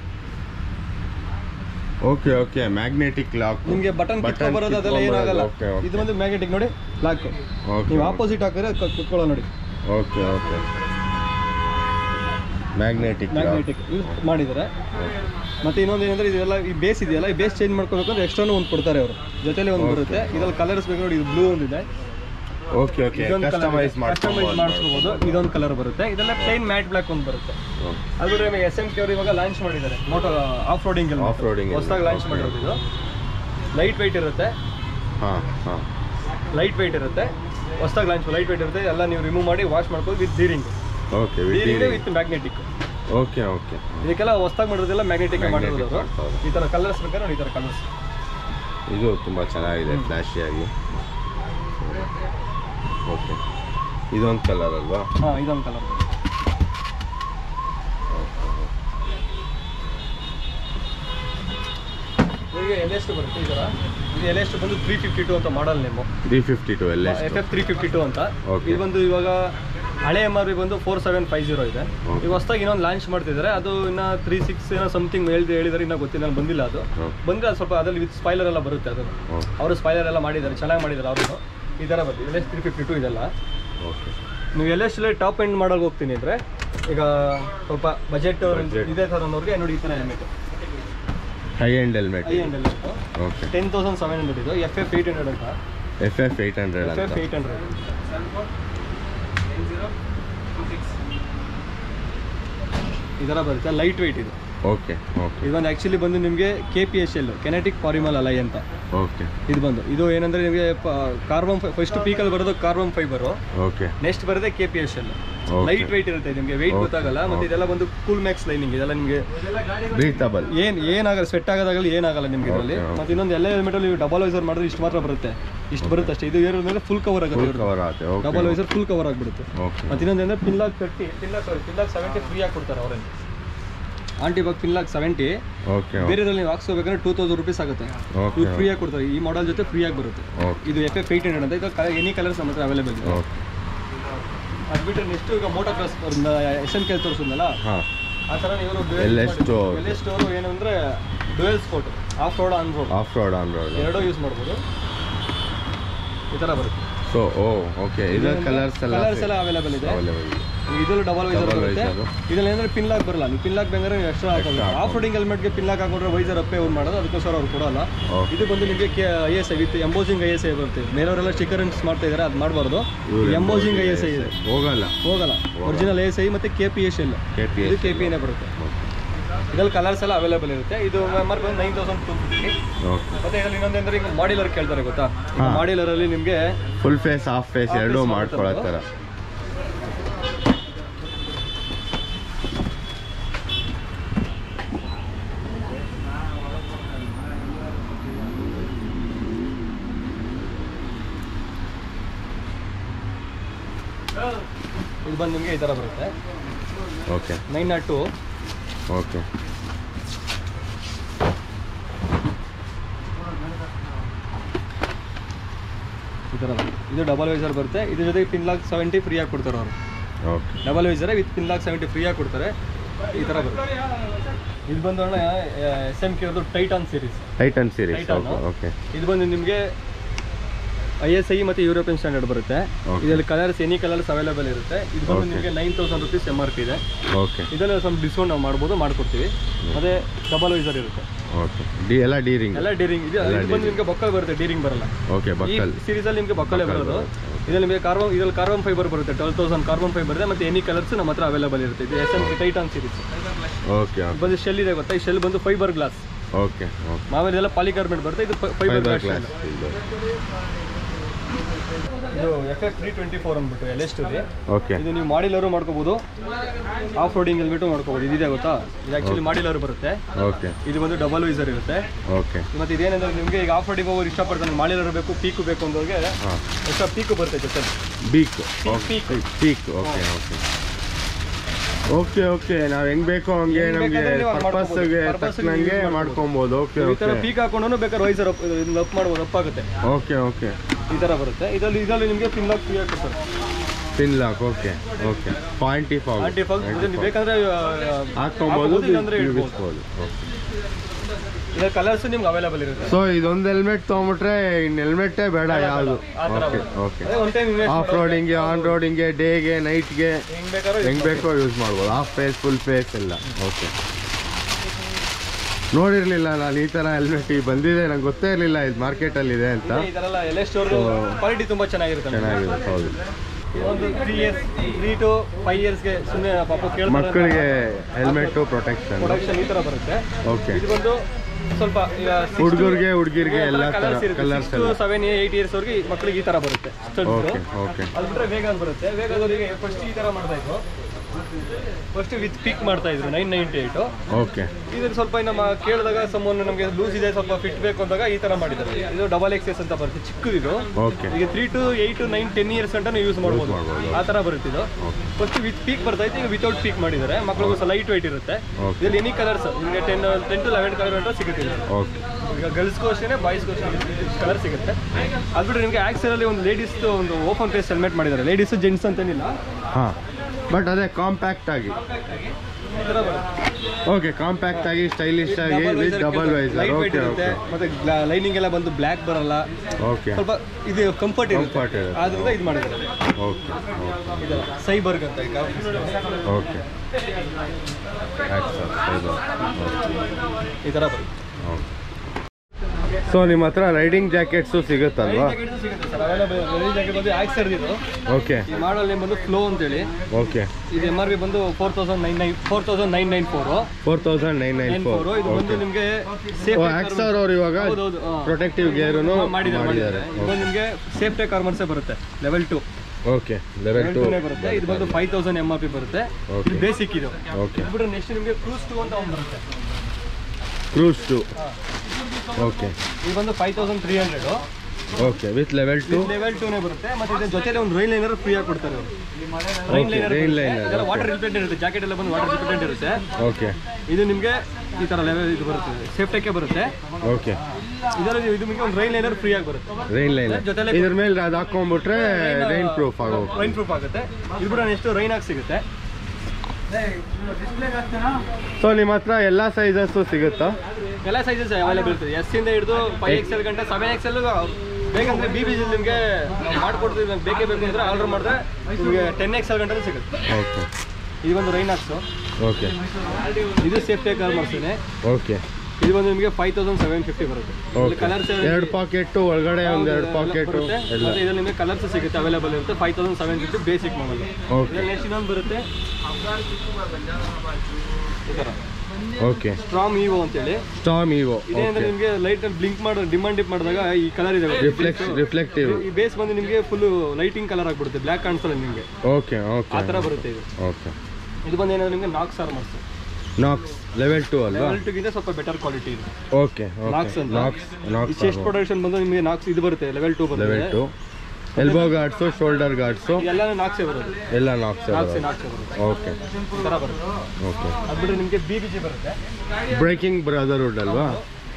Speaker 1: okay okay magnetic lock
Speaker 2: ನಿಮಗೆ ಬಟನ್ ಕಿತ್ಕೊ ಬರೋದು ಅದೆಲ್ಲ ಏನಾಗಲ್ಲ
Speaker 1: ಓಕೆ ಓಕೆ
Speaker 2: ಇದು ಬಂದು ಮ್ಯಾಗ್ನೆಟಿಕ್ ನೋಡಿ ಲಾಕ್
Speaker 1: ಓಕೆ
Speaker 2: ನೀವು ಆಪೋಸಿಟ್ ಹಾಕಿದ್ರೆ ಕುತ್ಕೊಳ್ಳೋ ನೋಡಿ
Speaker 1: okay okay magnetic
Speaker 2: magnetic use ಮಾಡಿದ್ದಾರೆ ಮತ್ತೆ ಇನ್ನೊಂದು ಏನಂದ್ರೆ ಇದೆಲ್ಲ ಈ ಬೇಸ್ ಇದೆಯಲ್ಲ ಈ ಬೇಸ್ ಚೇಂಜ್ ಮಾಡ್ಕೋಬೇಕಂದ್ರೆ ಎಕ್ಸ್ಟ್ರಾನು ಒಂದು ಕೊಡ್ತಾರೆ ಅವರು ಜೊತೆಲಿ ಒಂದು ಬರುತ್ತೆ ಇದ್ರಲ್ಲಿ ಕಲರ್ಸ್ ಬೇಕು ನೋಡಿ ಇದು ಬ್ಲೂ ಒಂದಿದೆ
Speaker 1: ಓಕೆ ಓಕೆ
Speaker 2: ಇದೊಂದು
Speaker 1: ಕಸ್ಟಮೈಸ್
Speaker 2: ಕಸ್ಟಮೈಸ್ ಮಾಡಿಸ್ಕೋಬಹುದು ಇದೊಂದು ಕಲರ್ ಬರುತ್ತೆ ಇದೆಲ್ಲ ಪ್ಲೈನ್ ಮ್ಯಾಟ್ ಬ್ಲಾಕ್ ಒಂದು ಬರುತ್ತೆ ಅದು ಬಿಟ್ಟರೆ ಎಸ್ ಎಂ ಕೆ ಅವರು ಇವಾಗ ಲಾಂಚ್ ಮಾಡಿದ್ದಾರೆ ಮೋಟೋ ಆಫ್ ರೋಡಿಂಗ್
Speaker 1: Off-roading ಅಲ್ಲಿ.
Speaker 2: ಹೊಸದಾಗಿ ಲಾಂಚ್ ಮಾಡಿರೋದು ಇದು ಲೈಟ್ ವೆಯ್ಟ್ ಇರುತ್ತೆ
Speaker 1: ಹಾಂ ಹಾಂ
Speaker 2: ಲೈಟ್ ವೆಯ್ಟ್ ಇರುತ್ತೆ ಹೊಸದಾಗಿ ಲಾಂಚ್ ಲೈಟ್ ವೆಯ್ಟ್ ಇರುತ್ತೆ ಎಲ್ಲ ನೀವು ರಿಮೂವ್ ಮಾಡಿ ವಾಶ್ ಮಾಡ್ಬೋದು with D ring
Speaker 1: okay
Speaker 2: D ring with magnetic
Speaker 1: okay okay
Speaker 2: ಇದಕ್ಕೆಲ್ಲ ಹೊಸದಾಗಿ ಮಾಡಿರೋದೆಲ್ಲ ಮ್ಯಾಗ್ನೆಟಿಕ್
Speaker 1: Magnetic
Speaker 2: ಮಾಡಿರೋದು ಅವರು.
Speaker 1: ಮಾಡ್ತಾರೆ.
Speaker 2: ಈ ಥರ ಕಲರ್ಸ್ ಬೇಕಾದ್ರೆ ನೋಡಿ ಈ ಥರ ಕಲರ್ಸ್
Speaker 1: ಇದು ತುಂಬ ಚೆನ್ನಾಗಿದೆ ಫ್ಲಾಶಿಯಾಗಿ ಓಕೆ ಇದೊಂದು ಕಲರ್ ಅಲ್ವಾ
Speaker 2: ಹಾಂ ಇದೊಂದು ಕಲರ್ ಈಗ ಎಲೆಷ್ಟು ಬರುತ್ತೆ ಈ ಥರ ಇದು ಎಲೆಷ್ಟು ಬಂದು ತ್ರೀ ಫಿಫ್ಟಿ ಟು ಅಂತ model name
Speaker 1: three fifty two ಎಲ್ಲ
Speaker 2: F F three fifty two ಅಂತ
Speaker 1: Okay.
Speaker 2: ಇದು ಬಂದು ಇವಾಗ ಹಳೆ ಎಮ್ ಆರ್ ಪಿ ಬಂದು ಫೋರ್ ಸೆವೆನ್ ಫೈವ್ ಜೀರೋ ಇದೆ
Speaker 1: Okay.
Speaker 2: ಈಗ ಹೊಸದಾಗಿ ಇನ್ನೊಂದು ಲಾಂಚ್ ಮಾಡ್ತಿದ್ದಾರೆ ಅದು ಇನ್ನು ತ್ರೀ ಸಿಕ್ಸ್ ಏನೋ ಸಮಥಿಂಗ್ ಹೇಳ್ದು ಹೇಳಿದಾರೆ ಇನ್ನೂ ಗೊತ್ತಿಲ್ಲ ನಾನು ಬಂದಿಲ್ಲ ಅದು
Speaker 1: Okay.
Speaker 2: ಬಂದರೆ ಅದು ಸ್ವಲ್ಪ ಅದರಲ್ಲಿ ವಿತ್ ಸ್ಪೈಲರ್ ಎಲ್ಲ ಬರುತ್ತೆ ಅದು
Speaker 1: ಓಕೆ
Speaker 2: ಅವರು ಸ್ಪೈಲರ್ ಎಲ್ಲ ಮಾಡಿದ್ದಾರೆ ಚೆನ್ನಾಗಿ ಮಾಡಿದ್ದಾರೆ ಅವರು ಈ ಥರ ಬರ್ತೀವಿ L S three fifty two ಇದೆಲ್ಲ
Speaker 1: ಓಕೆ
Speaker 2: ನೀವು ಎಲ್ ಎಸ್ ಟಾಪ್ ಎಂಡ್ ಮಾಡೋಕೆ ಹೋಗ್ತೀನಿ ಅಂದರೆ ಈಗ ಸ್ವಲ್ಪ ಬಜೆಟ್
Speaker 1: Budget.
Speaker 2: ಇದೇ ಥರನವ್ರಿಗೆ ನೋಡಿ ಈ ಥರ helmet
Speaker 1: high end helmet
Speaker 2: high end helmet
Speaker 1: okay
Speaker 2: ten thousand seven hundred ಇದು ಎಫ್ ಎಫ್ ಏಯ್ಟ್ ಹಂಡ್ರೆಡ್ ಅಂತ
Speaker 1: F F eight hundred
Speaker 2: F F
Speaker 1: ಅಂತ
Speaker 2: ಏಯ್ಟ್ ಹಂಡ್ರೆಡ್ ಈ ಥರ ಬರುತ್ತೆ ಲೈಟ್ ವೆಯ್ಟ್ ಇದು
Speaker 1: ಓಕೆ ಓಕೆ
Speaker 2: ಇದೊಂದು ಆ್ಯಕ್ಚುಲಿ ಬಂದು ನಿಮಗೆ K P S L kinetic ಪಾರಿಮಲ್ ಅಲೈ ಅಂತ
Speaker 1: ಓಕೆ
Speaker 2: ಇದು ಬಂದು ಇದು ಏನಂದರೆ ನಿಮಗೆ ಕಾರ್ಬನ್ ಫೈ ಫಸ್ಟ್ ಪೀಕಲ್ಲಿ ಬರೋದು ಕಾರ್ಬನ್ ಫೈಬರು
Speaker 1: ಓಕೆ
Speaker 2: ನೆಕ್ಸ್ಟ್ ಬರುತ್ತೆ K P S L
Speaker 1: Okay.
Speaker 2: Light weight ಇರುತ್ತೆ ನಿಮಗೆ ವೆಯ್ಟ್
Speaker 1: Okay.
Speaker 2: ಗೊತ್ತಾಗಲ್ಲ ಮತ್ತೆ ಇದೆಲ್ಲ ಬಂದು ಕೂಲ್ ಮ್ಯಾಕ್ಸ್ ಲೈನಿಂಗ್ ಇದೆಲ್ಲ ನಿಮಗೆ
Speaker 1: ಬ್ರೀತಬಲ್
Speaker 2: ಏನ್ ಏನಾಗಲ್ಲ ಸ್ವೆಟ್ ಆಗೋದಾಗಲಿ ಏನಾಗಲ್ಲ ನಿಮ್ಗೆ ಇದರಲ್ಲಿ
Speaker 1: Okay, okay.
Speaker 2: ಮತ್ತೆ ಇನ್ನೊಂದು ಎಲ್ಲ ಹೆಲ್ಮೆಟಲ್ಲಿ ನೀವು ಡಬಲ್ ವೈಸರ್ ಮಾಡಿದ್ರೆ ಇಷ್ಟು ಮಾತ್ರ ಬರುತ್ತೆ ಇಷ್ಟು ಬರುತ್ತೆ ಅಷ್ಟೇ ಇದು ಏನಿದ್ರೆ ಫುಲ್ ಕವರ್
Speaker 1: ಫುಲ್
Speaker 2: ಆಗುತ್ತೆ
Speaker 1: ಕವರ್ ಆಗುತ್ತೆ okay
Speaker 2: double visor full cover ಆಗಿಬಿಡುತ್ತೆ
Speaker 1: ಓಕೆ
Speaker 2: ಮತ್ತೆ ಇನ್ನೊಂದು ಅಂದರೆ pin lock thirty pin lock sorry pin lock seventy free ಆಗಿ ಕೊಡ್ತಾರೆ ಅವರಲ್ಲಿ anti fog pin lock seventy
Speaker 1: okay
Speaker 2: ಬೇರೆದ್ರಲ್ಲಿ ನೀವು ಹಾಕ್ಸ್ಕೋಬೇಕಂದ್ರೆ ಟೂ ತೌಸಂಡ್ ರುಪೀಸ್ ಆಗುತ್ತೆ
Speaker 1: ಓಕೆ
Speaker 2: ಇವು ಫ್ರೀ ಆಗಿ ಕೊಡ್ತಾರೆ ಈ ಮಾಡೆಲ್ ಜೊತೆ ಫ್ರೀ ಆಗಿ ಬರುತ್ತೆ
Speaker 1: ಓಕೆ
Speaker 2: ಇದು ಎಫ್ ಎಫ್ ಏಯ್ಟ್ ಹಂಡ್ರೆಡ್ ಅಂತ ಇದು ಎನಿ ಕಲರ್ಸ್ ನಮ್ಮ ಹತ್ರ ಅವೈಲೇಬಲ್ ಇದೆ
Speaker 1: ಓಕೆ
Speaker 2: ಅದು ಬಿಟ್ಟರೆ ನೆಕ್ಸ್ಟ್ ಈಗ motocross S N K ತೋರಿಸಿದ್ನಲ್ಲ
Speaker 1: ಹಾಂ
Speaker 2: ಆ ಥರ ನೀವು
Speaker 1: LS store.
Speaker 2: L S store ಏನು ಅಂದರೆ dual sport off road on road
Speaker 1: off road on road
Speaker 2: ಎರಡೂ ಯೂಸ್ ಮಾಡ್ಬೋದು ಈ ಥರ ಬರುತ್ತೆ
Speaker 1: ಸೊ ಓ ಓಕೆ ಇದು ಕಲರ್ಸ್ ಎಲ್ಲ
Speaker 2: ಕಲರ್ಸ್ ಎಲ್ಲ ಅವೈಲೇಬಲ್ ಇದೆ
Speaker 1: ಅವೈಲೇಬಲ್
Speaker 2: ಇದ್ರಲ್ಲಿ ಡಬಲ್ ವೈಸರ್
Speaker 1: Double
Speaker 2: ಬರುತ್ತೆ
Speaker 1: visor.
Speaker 2: ಇದ್ರಲ್ಲಿ ಏನಂದ್ರೆ ಪಿನ್ ಲಾಕ್ ಬರಲ್ಲ ನೀವು ಪಿನ್ ಲಾಕ್ ಬೇಕಾದ್ರೆ ಎಕ್ಸ್ಟ್ರಾ ಹಾಕೋದು
Speaker 1: ಹಾಕೋದು.
Speaker 2: ಆಫ್ ರೋಡಿಂಗ್ ಹೆಲ್ಮೆಟ್ಗೆ ಪಿನ್ ಲಾಕ್ ಹಾಕೊಂಡ್ರೆ ವೈಸರ್ ಅಪ್ಪೇ ಒಂದು ಮಾಡೋದು ಅದಕ್ಕೋಸ್ಕರ ಅವ್ರು ಕೊಡಲ್ಲ
Speaker 1: Okay.
Speaker 2: ಇದು ಬಂದು ನಿಮಗೆ K I S I with embossing I S I ಬರುತ್ತೆ ಬೇರೆಯವರೆಲ್ಲ ಸ್ಟಿಕರ್ಸ್ ಮಾಡ್ತಾ ಇದ್ದಾರೆ ಅದು ಮಾಡಬಾರ್ದು
Speaker 1: ಇವ್ರು
Speaker 2: ಎಂಬೋಸಿಂಗ್ ಐ ಎಸ್ ಐ ಇದೆ
Speaker 1: ಹೋಗಲ್ಲ
Speaker 2: ಹೋಗಲ್ಲ ಒರಿಜಿನಲ್ ಐ ಎಸ್ ಐ ಮತ್ತು K P S L
Speaker 1: K P
Speaker 2: ಇದು
Speaker 1: ಎಸ್
Speaker 2: ಕೆ ಪಿ ಎನೇ ಬರುತ್ತೆ ಇದ್ರಲ್ಲಿ ಕಲರ್ಸ್ ಎಲ್ಲ ಅವೈಲೇಬಲ್ ಇರುತ್ತೆ ಇದು ಮಾರ್ಕ್ ಬಂದು nine thousand two fifty
Speaker 1: okay
Speaker 2: ಮತ್ತೆ ಇದರಲ್ಲಿ ಇನ್ನೊಂದಂದ್ರೆ ಈಗ ಮಾಡ್ಯುಲರ್ ಕೇಳ್ತಾರೆ ಗೊತ್ತಾ
Speaker 1: ಹಾ.
Speaker 2: ಮಾಡ್ಯುಲರ್ ಅಲ್ಲಿ ನಿಮಗೆ
Speaker 1: full face half face
Speaker 2: Half
Speaker 1: ಎರಡೂ
Speaker 2: face
Speaker 1: ಮಾಡ್ಕೊಳ್ಳೋ
Speaker 2: ಮಾಡ್ತಾರೆ.
Speaker 1: ಥರ
Speaker 2: ಇದು ಬಂದು ನಿಮಗೆ ಈ ಥರ ಬರುತ್ತೆ
Speaker 1: okay
Speaker 2: nine nought two
Speaker 1: okay
Speaker 2: ಥರ ಬರುತ್ತೆ. ಇದು ಡಬಲ್ ವೈಸರ್ ಬರುತ್ತೆ ಇದ್ರ ಜೊತೆಗೆ ಪಿನ್ ಲಾಕ್ ಸೆವೆಂಟಿ ಫ್ರೀಯಾಗಿ ಕೊಡ್ತಾರೆ ಅವರು
Speaker 1: ಓಕೆ
Speaker 2: ಡಬಲ್ ವೈಸರೇ ವಿತ್ ಪಿನ್ ಲಾಕ್ ಸೆವೆಂಟಿ ಫ್ರೀಯಾಗಿ ಕೊಡ್ತಾರೆ ಈ ಥರ ಬರುತ್ತೆ ಇದು ಬಂದು ಅಣ್ಣ S M K Titan series
Speaker 1: Titan series
Speaker 2: Titan.
Speaker 1: Okay
Speaker 2: ಇದು ಬಂದು ನಿಮಗೆ ಐ ಎಸ್ ಐ ಮತ್ತು ಯುರೋಪಿಯನ್ ಸ್ಟ್ಯಾಂಡರ್ಡ್ ಬರುತ್ತೆ
Speaker 1: Okay.
Speaker 2: ಇದರಲ್ಲಿ ಕಲರ್ಸ್ ಎನಿ ಕಲರ್ಸ್ ಅವೈಲೇಬಲ್ ಇರುತ್ತೆ ಇದು ಬಂದು
Speaker 1: Okay.
Speaker 2: ನಿಮಗೆ nine thousand rupees M R P ಇದೆ
Speaker 1: ಓಕೆ
Speaker 2: ಇದರಲ್ಲಿ ಸ್ವಲ್ಪ ಡಿಸ್ಕೌಂಟ್ ನಾವು ಮಾಡ್ಬೋದು ಮಾಡ್ಕೊಡ್ತೀವಿ ಮತ್ತೆ ಡಬಲ್ ವೈಸರ್ ಇರುತ್ತೆ
Speaker 1: ಓಕೆ ಡಿ ಎಲ್ಲ ಡೀರಿಂಗ್
Speaker 2: ಎಲ್ಲ ಡೀರಿಂಗ್ ಇದು
Speaker 1: ಎಲ್ಲ
Speaker 2: ಇದು ಬಂದು ನಿಮಗೆ ಬಕ್ಕಲ್ ಬರುತ್ತೆ ಡೀರಿಂಗ್ ಬರಲ್ಲ
Speaker 1: ಓಕೆ
Speaker 2: ಈ
Speaker 1: ಬಕ್ಕಲ್
Speaker 2: ಸೀರೀಸ್ ಅಲ್ಲಿ ನಿಮಗೆ ಬಕ್ಕಲೇ
Speaker 1: ಬಕ್ಕಲ್
Speaker 2: ಬರೋದು
Speaker 1: ಬರುತ್ತೆ.
Speaker 2: ಇದರಲ್ಲಿ ನಿಮಗೆ ಕಾರ್ಬನ್ ಇದರಲ್ಲಿ ಕಾರ್ಬನ್ ಫೈಬರ್ ಬರುತ್ತೆ ಟ್ವೆಲ್ ತೌಸಂಡ್ ಕಾರ್ಬನ್ ಫೈಬರ್ ಇದೆ ಮತ್ತೆ ಎನಿ ಕಲರ್ಸ್ ನಮ್ಮ ಹತ್ರ ಅವೈಲೇಬಲ್ ಇರುತ್ತೆ ಇದು S M Titan series
Speaker 1: okay
Speaker 2: ಬಂದು ಶೆಲ್ ಇದೆ ಗೊತ್ತಾ ಈ ಶೆಲ್ ಬಂದು ಫೈಬರ್ ಗ್ಲಾಸ್
Speaker 1: ಓಕೆ ಓಕೆ
Speaker 2: ಮಾಮೂಲಿ ಎಲ್ಲ ಪಾಲಿಕಾರ್ಬನೇಟ್ ಬರುತ್ತೆ ಇದು ಫೈಬರ್
Speaker 1: ಫೈಬರ್
Speaker 2: ಗ್ಲಾಸ್
Speaker 1: ಗ್ಲಾಸ್
Speaker 2: ಇದು F F three twenty four ಅಂದ್ಬಿಟ್ಟು ಎಲ್ ಎಸ್
Speaker 1: ಓಕೆ
Speaker 2: ಇದು ನೀವು ಮಾಡಿಲರು ಮಾಡ್ಕೋಬಹುದು ಆಫ್ ರೋಡಿಂಗ್ ಹೇಳ್ಬಿಟ್ಟು ಮಾಡ್ಕೋಬಹುದು ಇದಿದೆ ಗೊತ್ತಾ ಇದು ಆಕ್ಚುಲಿ ಮಾಡಿಲರು ಬರುತ್ತೆ
Speaker 1: ಓಕೆ
Speaker 2: ಇದು ಬಂದು ಡಬಲ್ ವೈಸರ್ ಇರುತ್ತೆ
Speaker 1: ಓಕೆ
Speaker 2: ಮತ್ತೆ ಇದೇನಂದ್ರೆ ನಿಮಗೆ ಈಗ ಆಫ್ ರೋಡಿಂಗ್ ಹೋಗೋರು ಇಷ್ಟಪಡ್ತಾರೆ ಮಾಡಿಲರು ಬೇಕು ಪೀಕು ಬೇಕು ಅಂದವ್ರಿಗೆ
Speaker 1: ಹಾಂ
Speaker 2: ಎಕ್ಸ್ಟ್ರಾ ಪೀಕು ಬರುತ್ತೆ ಜೊತೆ
Speaker 1: beak
Speaker 2: Peak.
Speaker 1: Peak okay okay okay okay ನಾವು ಹೆಂಗ್ ಬೇಕೋ ಹಂಗೆ
Speaker 2: ಹೆಂಗ್
Speaker 1: ನಮಗೆ
Speaker 2: ಬೇಕಾದ್ರೆ ನೀವು ಹಂಗ್
Speaker 1: ಪರ್ಪಸ್ಗೆ
Speaker 2: ಮಾಡ್ಕೊಬೋದು. Purpose ಗೆ
Speaker 1: ತಕ್ಕನಂಗೆ
Speaker 2: use
Speaker 1: ಮಾಡ್ಕೊಬೋದು ಓಕೆ
Speaker 2: ಈ ತರ
Speaker 1: ಓಕೆ
Speaker 2: ಪೀಕ್ ಹಾಕೊಂಡು ಬೇಕಾದ್ರೆ ವೈಸರ್ ಅಪ್ ಅಪ್ ಮಾಡ್ಬೋದು ಅಪ್ ಆಗುತ್ತೆ
Speaker 1: ಓಕೆ ಓಕೆ
Speaker 2: ಈ ತರ ಬರುತ್ತೆ ಇದರಲ್ಲಿ ಇದರಲ್ಲಿ ನಿಮಗೆ ಪಿನ್ ಲಾಕ್ ಫ್ರೀ ಕೊಡ್ತಾರೆ
Speaker 1: ಪಿನ್ ಲಾಕ್ ಓಕೆ ಓಕೆ ಪಾಯಿಂಟಿ ಫಾಗ್
Speaker 2: ಆಂಟಿ ಫಾಗ್ ನೀವು ಬೇಕಾದ್ರೆ ಆ, ಆ,
Speaker 1: ಹಾಕೊಬೋದು
Speaker 2: ಹಾಕ್ಬೋದು, ಇಲ್ಲಾಂದ್ರೆ ಇಡ್ಬೋದು
Speaker 1: ಬಿಡಿಸ್ಬೋದು ಓಕೆ
Speaker 2: ಇದರ ಕಲರ್ಸ್ ನಿಮ್ಗೆ ಅವೈಲೇಬಲ್ ಇರುತ್ತೆ
Speaker 1: ಸೊ ಇದೊಂದು ಹೆಲ್ಮೆಟ್ ತೊಗೊಂಬಿಟ್ರೆ ಇನ್ನು ಹೆಲ್ಮೆಟ್ಟೇ ಬೇಡ ಯಾವುದು
Speaker 2: ಆ ಥರ
Speaker 1: ಓಕೆ
Speaker 2: ಬರುತ್ತೆ.
Speaker 1: ಓಕೆ
Speaker 2: ಅದೇ ಒನ್ ಟೈಮ್
Speaker 1: ಆಫ್ ರೋಡಿಂಗ್ಗೆ ಆನ್ ರೋಡಿಂಗ್ಗೆ ಡೇಗೆ ನೈಟ್ಗೆ
Speaker 2: ಹೆಂಗ್ ಬೇಕಾದ್ರೂ
Speaker 1: ಹೆಂಗ್ ಬೇಕೋ ಯೂಸ್ ಮಾಡ್ಬೋದು ಹಾಫ್ ಫೇಸ್ ಫುಲ್ ಫೇಸ್ ಎಲ್ಲ ಓಕೆ ನೋಡಿರ್ಲಿಲ್ಲ ನಾನು ಈ ಥರ ಹೆಲ್ಮೆಟ್ ಈಗ ಬಂದಿದೆ ನಂಗೆ ಗೊತ್ತೇ ಇರಲಿಲ್ಲ ಇದು ಮಾರ್ಕೆಟಲ್ಲಿ ಇದೆ ಅಂತ
Speaker 2: ಇದರೆಲ್ಲ ಎಲ್ಲ ಸ್ಟೋರ್ ಕ್ವಾಲಿಟಿ ತುಂಬಾ ಚೆನ್ನಾಗಿರುತ್ತೆ
Speaker 1: ಚೆನ್ನಾಗಿದೆ ಹೌದು
Speaker 2: ಒಂದು three years three two five ಇಯರ್ಸ್ಗೆ ಸುಮ್ಮನೆ ಪಾಪ ಕೇಳ್ತಾರೆ
Speaker 1: ಮಕ್ಕಳಿಗೆ ಹೆಲ್ಮೆಟ್ಟು ಪ್ರೊಟೆಕ್ಷನ್
Speaker 2: ಪ್ರೊಡಕ್ಷನ್ ಈ ತರ ಬರುತ್ತೆ
Speaker 1: ಓಕೆ
Speaker 2: ಇದು ಬಂದು ಸ್ವಲ್ಪ
Speaker 1: ಹುಡುಗರಿಗೆ ಹುಡುಗಿರಿಗೆ ಎಲ್ಲ ಥರ
Speaker 2: ಕಲರ್ಸ್
Speaker 1: ಕಲರ್ಸ್ ಎಲ್ಲ
Speaker 2: ಸೆವೆನ್ ಏಯ್ಟ್ ಇಯರ್ಸ್ ಅವ್ರಿಗೆ ಮಕ್ಕಳಿಗೆ ಈ ತರ ಬರುತ್ತೆ
Speaker 1: ಓಕೆ ಓಕೆ
Speaker 2: ಅದು ಬಿಟ್ರೆ ವೇಗನ್ ಬರುತ್ತೆ ವೇಗದವರಿಗೆ ಫಸ್ಟ್ ಈ ತರ ಮಾಡ್ತಾ ಇದ್ರು ಫಸ್ಟ್ ವಿತ್ ಪಿಕ್ ಮಾಡ್ತಾ ಇದ್ರು ನೈನ್ ನೈಂಟಿ ಏಯ್ಟು
Speaker 1: ಓಕೆ
Speaker 2: ಇದ್ರ ಸ್ವಲ್ಪ ನಮ್ಮ ಕೇಳಿದಾಗ ಸಮ್ಮನ್ ನಮಗೆ ಲೂಸ್ ಇದೆ ಸ್ವಲ್ಪ ಫಿಟ್ ಬೇಕು ಅಂದಾಗ ಈ ತರ ಮಾಡಿದ್ದಾರೆ ಇದು ಡಬಲ್ ಎಕ್ಸೆಸ್ ಅಂತ ಬರುತ್ತೆ ಚಿಕ್ಕದಿದು
Speaker 1: ಓಕೆ
Speaker 2: ಈಗ three two eight two nine ten years ಗಂಟ ಯೂಸ್ ಮಾಡ್ಬೋದು
Speaker 1: ಮಾಡ್ಬೋದು.
Speaker 2: ಆ ತರ ಬರುತ್ತೆ ಇದು
Speaker 1: ಓಕೆ
Speaker 2: ಫಸ್ಟ್ ವಿತ್ ಪೀಕ್ ಬರ್ತಾ ಇತ್ತು ಈಗ ವಿತೌಟ್ ಪೀಕ್ ಮಾಡಿದ್ದಾರೆ ಮಕ್ಕಳಿಗೂ ಸಹ ಲೈಟ್ ವೆಯ್ಟ್ ಇರುತ್ತೆ
Speaker 1: Okay.
Speaker 2: ಇದರಲ್ಲಿ ಎನಿ ಕಲರ್ಸ್ ನಿಮಗೆ ten ten two eleven colour ಅಂತ ಸಿಗುತ್ತೆ ಇದು.
Speaker 1: ಓಕೆ
Speaker 2: ಈಗ ಗರ್ಲ್ಸ್ಗೂ ಅಷ್ಟೇ ಬಾಯ್ಸ್ಗೂ ಅಷ್ಟೇ ಕಲರ್ ಸಿಗುತ್ತೆ ಅದು ಬಿಟ್ಟರೆ ನಿಮಗೆ ಆಕ್ಸರಲ್ಲಿ ಒಂದು ಲೇಡೀಸ್ ಒಂದು ಓಪನ್ ಫೇಸ್ ಹೆಲ್ಮೆಟ್ ಮಾಡಿದ್ದಾರೆ ಲೇಡೀಸ್ ಜೆಂಟ್ಸ್ ಅಂತೇನಿಲ್ಲ
Speaker 1: ಹಾಂ ಬಟ್ ಅದೇ ಕಾಂಪ್ಯಾಕ್ಟ್ ಆಗಿ
Speaker 2: ಈ ಥರ ಬರುತ್ತೆ
Speaker 1: ಓಕೆ ಕಾಂಪ್ಯಾಕ್ಟ್ ಆಗಿ ಸ್ಟೈಲಿಶ್ ಆಗಿ with double visor
Speaker 2: light
Speaker 1: okay
Speaker 2: ಇರುತ್ತೆ
Speaker 1: ಓಕೆ
Speaker 2: ಮತ್ತೆ ಲೈನಿಂಗ್ ಎಲ್ಲ ಬಂದು ಬ್ಲ್ಯಾಕ್ ಬರಲ್ಲ
Speaker 1: ಓಕೆ
Speaker 2: ಸ್ವಲ್ಪ ಇದು ಕಂಫರ್ಟ್ ಇರುತ್ತೆ
Speaker 1: Comfort ಇರುತ್ತೆ.
Speaker 2: ಆದ್ರಿಂದ ಇದು ಮಾಡಿದ್ದಾರೆ
Speaker 1: ಓಕೆ
Speaker 2: ಇದೆಲ್ಲ ಸೈಬರ್ಗ್ ಅಂತ ಈಗ
Speaker 1: ಓಕೆ
Speaker 2: ಈ ಥರ ಬರುತ್ತೆ
Speaker 1: ಸೊ ನಿಮ್ಮ ಹತ್ರ ರೈಡಿಂಗ್ ಜಾಕೆಟ್ಸು ಸಿಗುತ್ತಲ್ವಾ
Speaker 2: ಸಿಗುತ್ತೆ ಸರ್ ಅವೈಲೇಬಲ್ ಜಾಕೆಟ್ ಬಂದು ಆಕ್ಸರ್ ಇದು
Speaker 1: ಓಕೆ
Speaker 2: ಈ ಮಾಡಲ್ ನೇಮ್ ಬಂದು ಫ್ಲೋ ಅಂತೇಳಿ
Speaker 1: ಓಕೆ
Speaker 2: ಇದು ಎಮ್ ಆರ್ ಪಿ ಬಂದು four thousand nine nine four thousand nine nine four
Speaker 1: four thousand nine nine
Speaker 2: nine
Speaker 1: four
Speaker 2: four ಇದು ಬಂದು
Speaker 1: ಓಕೆ
Speaker 2: ನಿಮಗೆ
Speaker 1: ಓ ಆಕ್ಸರ್ ಅವ್ರು ಇವಾಗ
Speaker 2: ಹೌದೌದು
Speaker 1: ಪ್ರೊಟೆಕ್ಟಿವ್ ಗೇರನ್ನು
Speaker 2: ಮಾಡಿದ್ದಾರೆ
Speaker 1: ಮಾಡಿದ್ದಾರೆ
Speaker 2: ಮಾಡಿದ್ದಾರೆ ಇದು ನಿಮಗೆ ಸೇಫ್ಟಿ ಕಾರ್ಮನ್ಸೇ ಬರುತ್ತೆ level two
Speaker 1: okay level
Speaker 2: level
Speaker 1: two
Speaker 2: ಟೂನೇ ಬರುತ್ತೆ ಇದು ಬಂದು five thousand M R P ಬರುತ್ತೆ
Speaker 1: Okay.
Speaker 2: ಇದು ಬೇಸಿಕ್ ಇದು
Speaker 1: ಓಕೆ
Speaker 2: ಇದು ಬಿಟ್ಟರೆ ನೆಕ್ಸ್ಟ್ ನಿಮಗೆ ಕ್ರೂಸ್ ಟು ಅಂತ ಒಂದು ಬರುತ್ತೆ
Speaker 1: ಕ್ರೂಸ್ ಟು ಓಕೆ
Speaker 2: ಇದು ಬಂದು five thousand three hundred
Speaker 1: okay with level two
Speaker 2: level ಟೂನೇ ಬರುತ್ತೆ ಮತ್ತೆ ಇದ್ರ ಜೊತೆಲಿ ಒಂದು ರೈನ್ ಲೈನರ್ ಫ್ರೀ ಆಗಿ ಕೊಡ್ತಾರೆ ಅವರು rain
Speaker 1: Okay, rain liner,
Speaker 2: liner
Speaker 1: okay.
Speaker 2: Water repellent ಇರುತ್ತೆ ಜಾಕೆಟ್ ಎಲ್ಲ ಬಂದು ವಾಟರ್ ರಿಪೇಂಟ್ ಇರುತ್ತೆ
Speaker 1: ಓಕೆ
Speaker 2: ಇದು ನಿಮಗೆ ಈ ಥರ ಲೆವೆಲ್ ಇದು ಬರುತ್ತೆ ಸೇಫ್ಟಿಗೆ ಬರುತ್ತೆ
Speaker 1: ಓಕೆ
Speaker 2: ಇದರಲ್ಲಿ ಇದು ನಿಮಗೆ ಒಂದು ರೈನ್ ಲೈನರ್ ಫ್ರೀ ಆಗಿ ಬರುತ್ತೆ
Speaker 1: ರೈನ್ ಲೈನ್
Speaker 2: ಜೊತೆಲೆ-
Speaker 1: ಇದ್ರ ಮೇಲೆ ಅದು ಹಾಕೊಂಡ್ಬಿಟ್ರೆ ರೈನ್ ಪ್ರೂಫ್ ಆಗೋಕೆ
Speaker 2: ರೈನ್ ಪ್ರೂಫ್ ಆಗುತ್ತೆ ಇದು ಕೂಡ ನೆಕ್ಸ್ಟ್ ರೈನ್ ಆಗಿ ಸಿಗುತ್ತೆ
Speaker 1: ಸೊ ನಿಮ್ಮ ಹತ್ರ ಎಲ್ಲ ಸೈಜಸ್ಸು ಸಿಗುತ್ತಾ
Speaker 2: ಎಲ್ಲ ಸೈಜಸ್ ಅವೈಲೇಬಲ್ ಇರ್ತದೆ ಎಸ್ ಇಂದ ಹಿಡಿದು ಫೈವ್ ಎಕ್ಸ್ ಎಲ್ ಗಂಟೆ ಸೆವೆನ್ ಎಕ್ಸ್ ಎಲ್ ಬೇಕಂದ್ರೆ ಬಿ ಬಿ ಜಿ ನಿಮಗೆ ಮಾಡ್ಕೊಡ್ತೀವಿ ನಂಗೆ ಬೇಕೇ ಬೇಕು ಅಂದರೆ ಆರ್ಡರ್ ಮಾಡಿದ್ರೆ ನಿಮಗೆ ಟೆನ್ ಎಕ್ಸ್ ಎಲ್ ಗಂಟೆ ಸಿಗುತ್ತೆ
Speaker 1: ಓಕೆ
Speaker 2: ಇದು ಒಂದು ರೈನ್ ಆಕ್ಸು
Speaker 1: ಓಕೆ
Speaker 2: ಇದು ಸೇಫ್ಟಿ ಕಾರ್ ಮಾಡ್ತೀನಿ
Speaker 1: ಓಕೆ
Speaker 2: ಇದು ಬಂದು ನಿಮಗೆ ಫೈವ್ ತೌಸಂಡ್ ಸೆವೆನ್ ಫಿಫ್ಟಿ ಬರುತ್ತೆ
Speaker 1: ಓಕೆ
Speaker 2: ಕಲರ್ಸ್
Speaker 1: ಎರಡು ಪಾಕೆಟ್ಟು ಒಳಗಡೆ ಒಂದು ಎರಡು ಪಾಕೆಟು ಎಲ್ಲ
Speaker 2: ಮತ್ತೆ ಇದರಲ್ಲಿ ನಿಮಗೆ ಕಲರ್ಸ್ ಸಿಗುತ್ತೆ ಅವೈಲೇಬಲ್ ಇರುತ್ತೆ five thousand seven fifty basic model
Speaker 1: okay
Speaker 2: ಇದರಲ್ಲಿ ನೆಕ್ಸ್ಟ್ ಇನ್ನೊಂದು ಬರುತ್ತೆ ಈ ಥರ
Speaker 1: ಓಕೆ
Speaker 2: ಸ್ಟ್ರಾಮ್ ಇವೋ ಅಂತೇಳಿ
Speaker 1: ಸ್ಟಾಮ್ ಇವೋ
Speaker 2: ಇದೇನಂದ್ರೆ
Speaker 1: ಓಕೆ
Speaker 2: ನಿಮಗೆ ಲೈಟ್ ಅಲ್ಲಿ ಬ್ಲಿಂಕ್ ಮಾಡೋ ಡಿಮಾಂಡ್ ಡಿಪ್ ಮಾಡಿದಾಗ ಈ ಕಲರ್ ಇದೆ
Speaker 1: ರಿಫ್ಲೆಕ್ಟ್ ರಿಫ್ಲೆಕ್ಟಿವ್
Speaker 2: ಈ ಬೇಸ್ ಬಂದು ನಿಮಗೆ ಫುಲ್ ಲೈಟಿಂಗ್ ಕಲರ್ ಆಗ್ಬಿಡುತ್ತೆ ಬ್ಲ್ಯಾಕ್ ಕಾಣಿಸಲ್ಲ ನಿಮಗೆ
Speaker 1: ಓಕೆ
Speaker 2: ಆ
Speaker 1: ಓಕೆ
Speaker 2: ಥರ ಬರುತ್ತೆ ಇದು
Speaker 1: ಓಕೆ
Speaker 2: ಇದು ಬಂದು ಏನಂದ್ರೆ ನಿಮಗೆ Knox armours
Speaker 1: Knox level two ಅಲ್ವಾ
Speaker 2: ಲೆವೆಲ್ ಟುಗಿಂತ ಸ್ವಲ್ಪ ಬೆಟರ್ ಕ್ವಾಲಿಟಿ ಇದೆ
Speaker 1: ಓಕೆ
Speaker 2: ನಾಕ್ಸ್
Speaker 1: ಓಕೆ
Speaker 2: ಅಂತ
Speaker 1: ನಾಕ್ಸ್
Speaker 2: ಈ
Speaker 1: ನಾಕ್ಸ್
Speaker 2: ಚೆಸ್ಟ್ ಪ್ರೊಡಕ್ಷನ್ ಬಂದು ನಿಮಗೆ ನಾಕ್ಸ್ ಇದು ಬರುತ್ತೆ ಲೆವೆಲ್ ಟು
Speaker 1: ಲೆವೆಲ್
Speaker 2: ಬರುತ್ತೆ
Speaker 1: two elbow guards shoulder guards
Speaker 2: ಎಲ್ಲಾನು ನಾಕ್ಸೇ ಬರುತ್ತೆ
Speaker 1: ಎಲ್ಲ ನಾಕ್ಸ್
Speaker 2: ನಾಕ್ಸೇ ನಾಕ್ಸೇ ಬರುತ್ತೆ
Speaker 1: ಓಕೆ
Speaker 2: ಈ ಥರ ಬರುತ್ತೆ
Speaker 1: ಓಕೆ
Speaker 2: ಅದು ಬಿಟ್ಟರೆ ನಿಮಗೆ ಬಿ ಬಿ ಜಿ ಬರುತ್ತೆ
Speaker 1: ಬ್ರೇಕಿಂಗ್ ಬ್ರದರ್ಹುಡ್ ಅಲ್ವಾ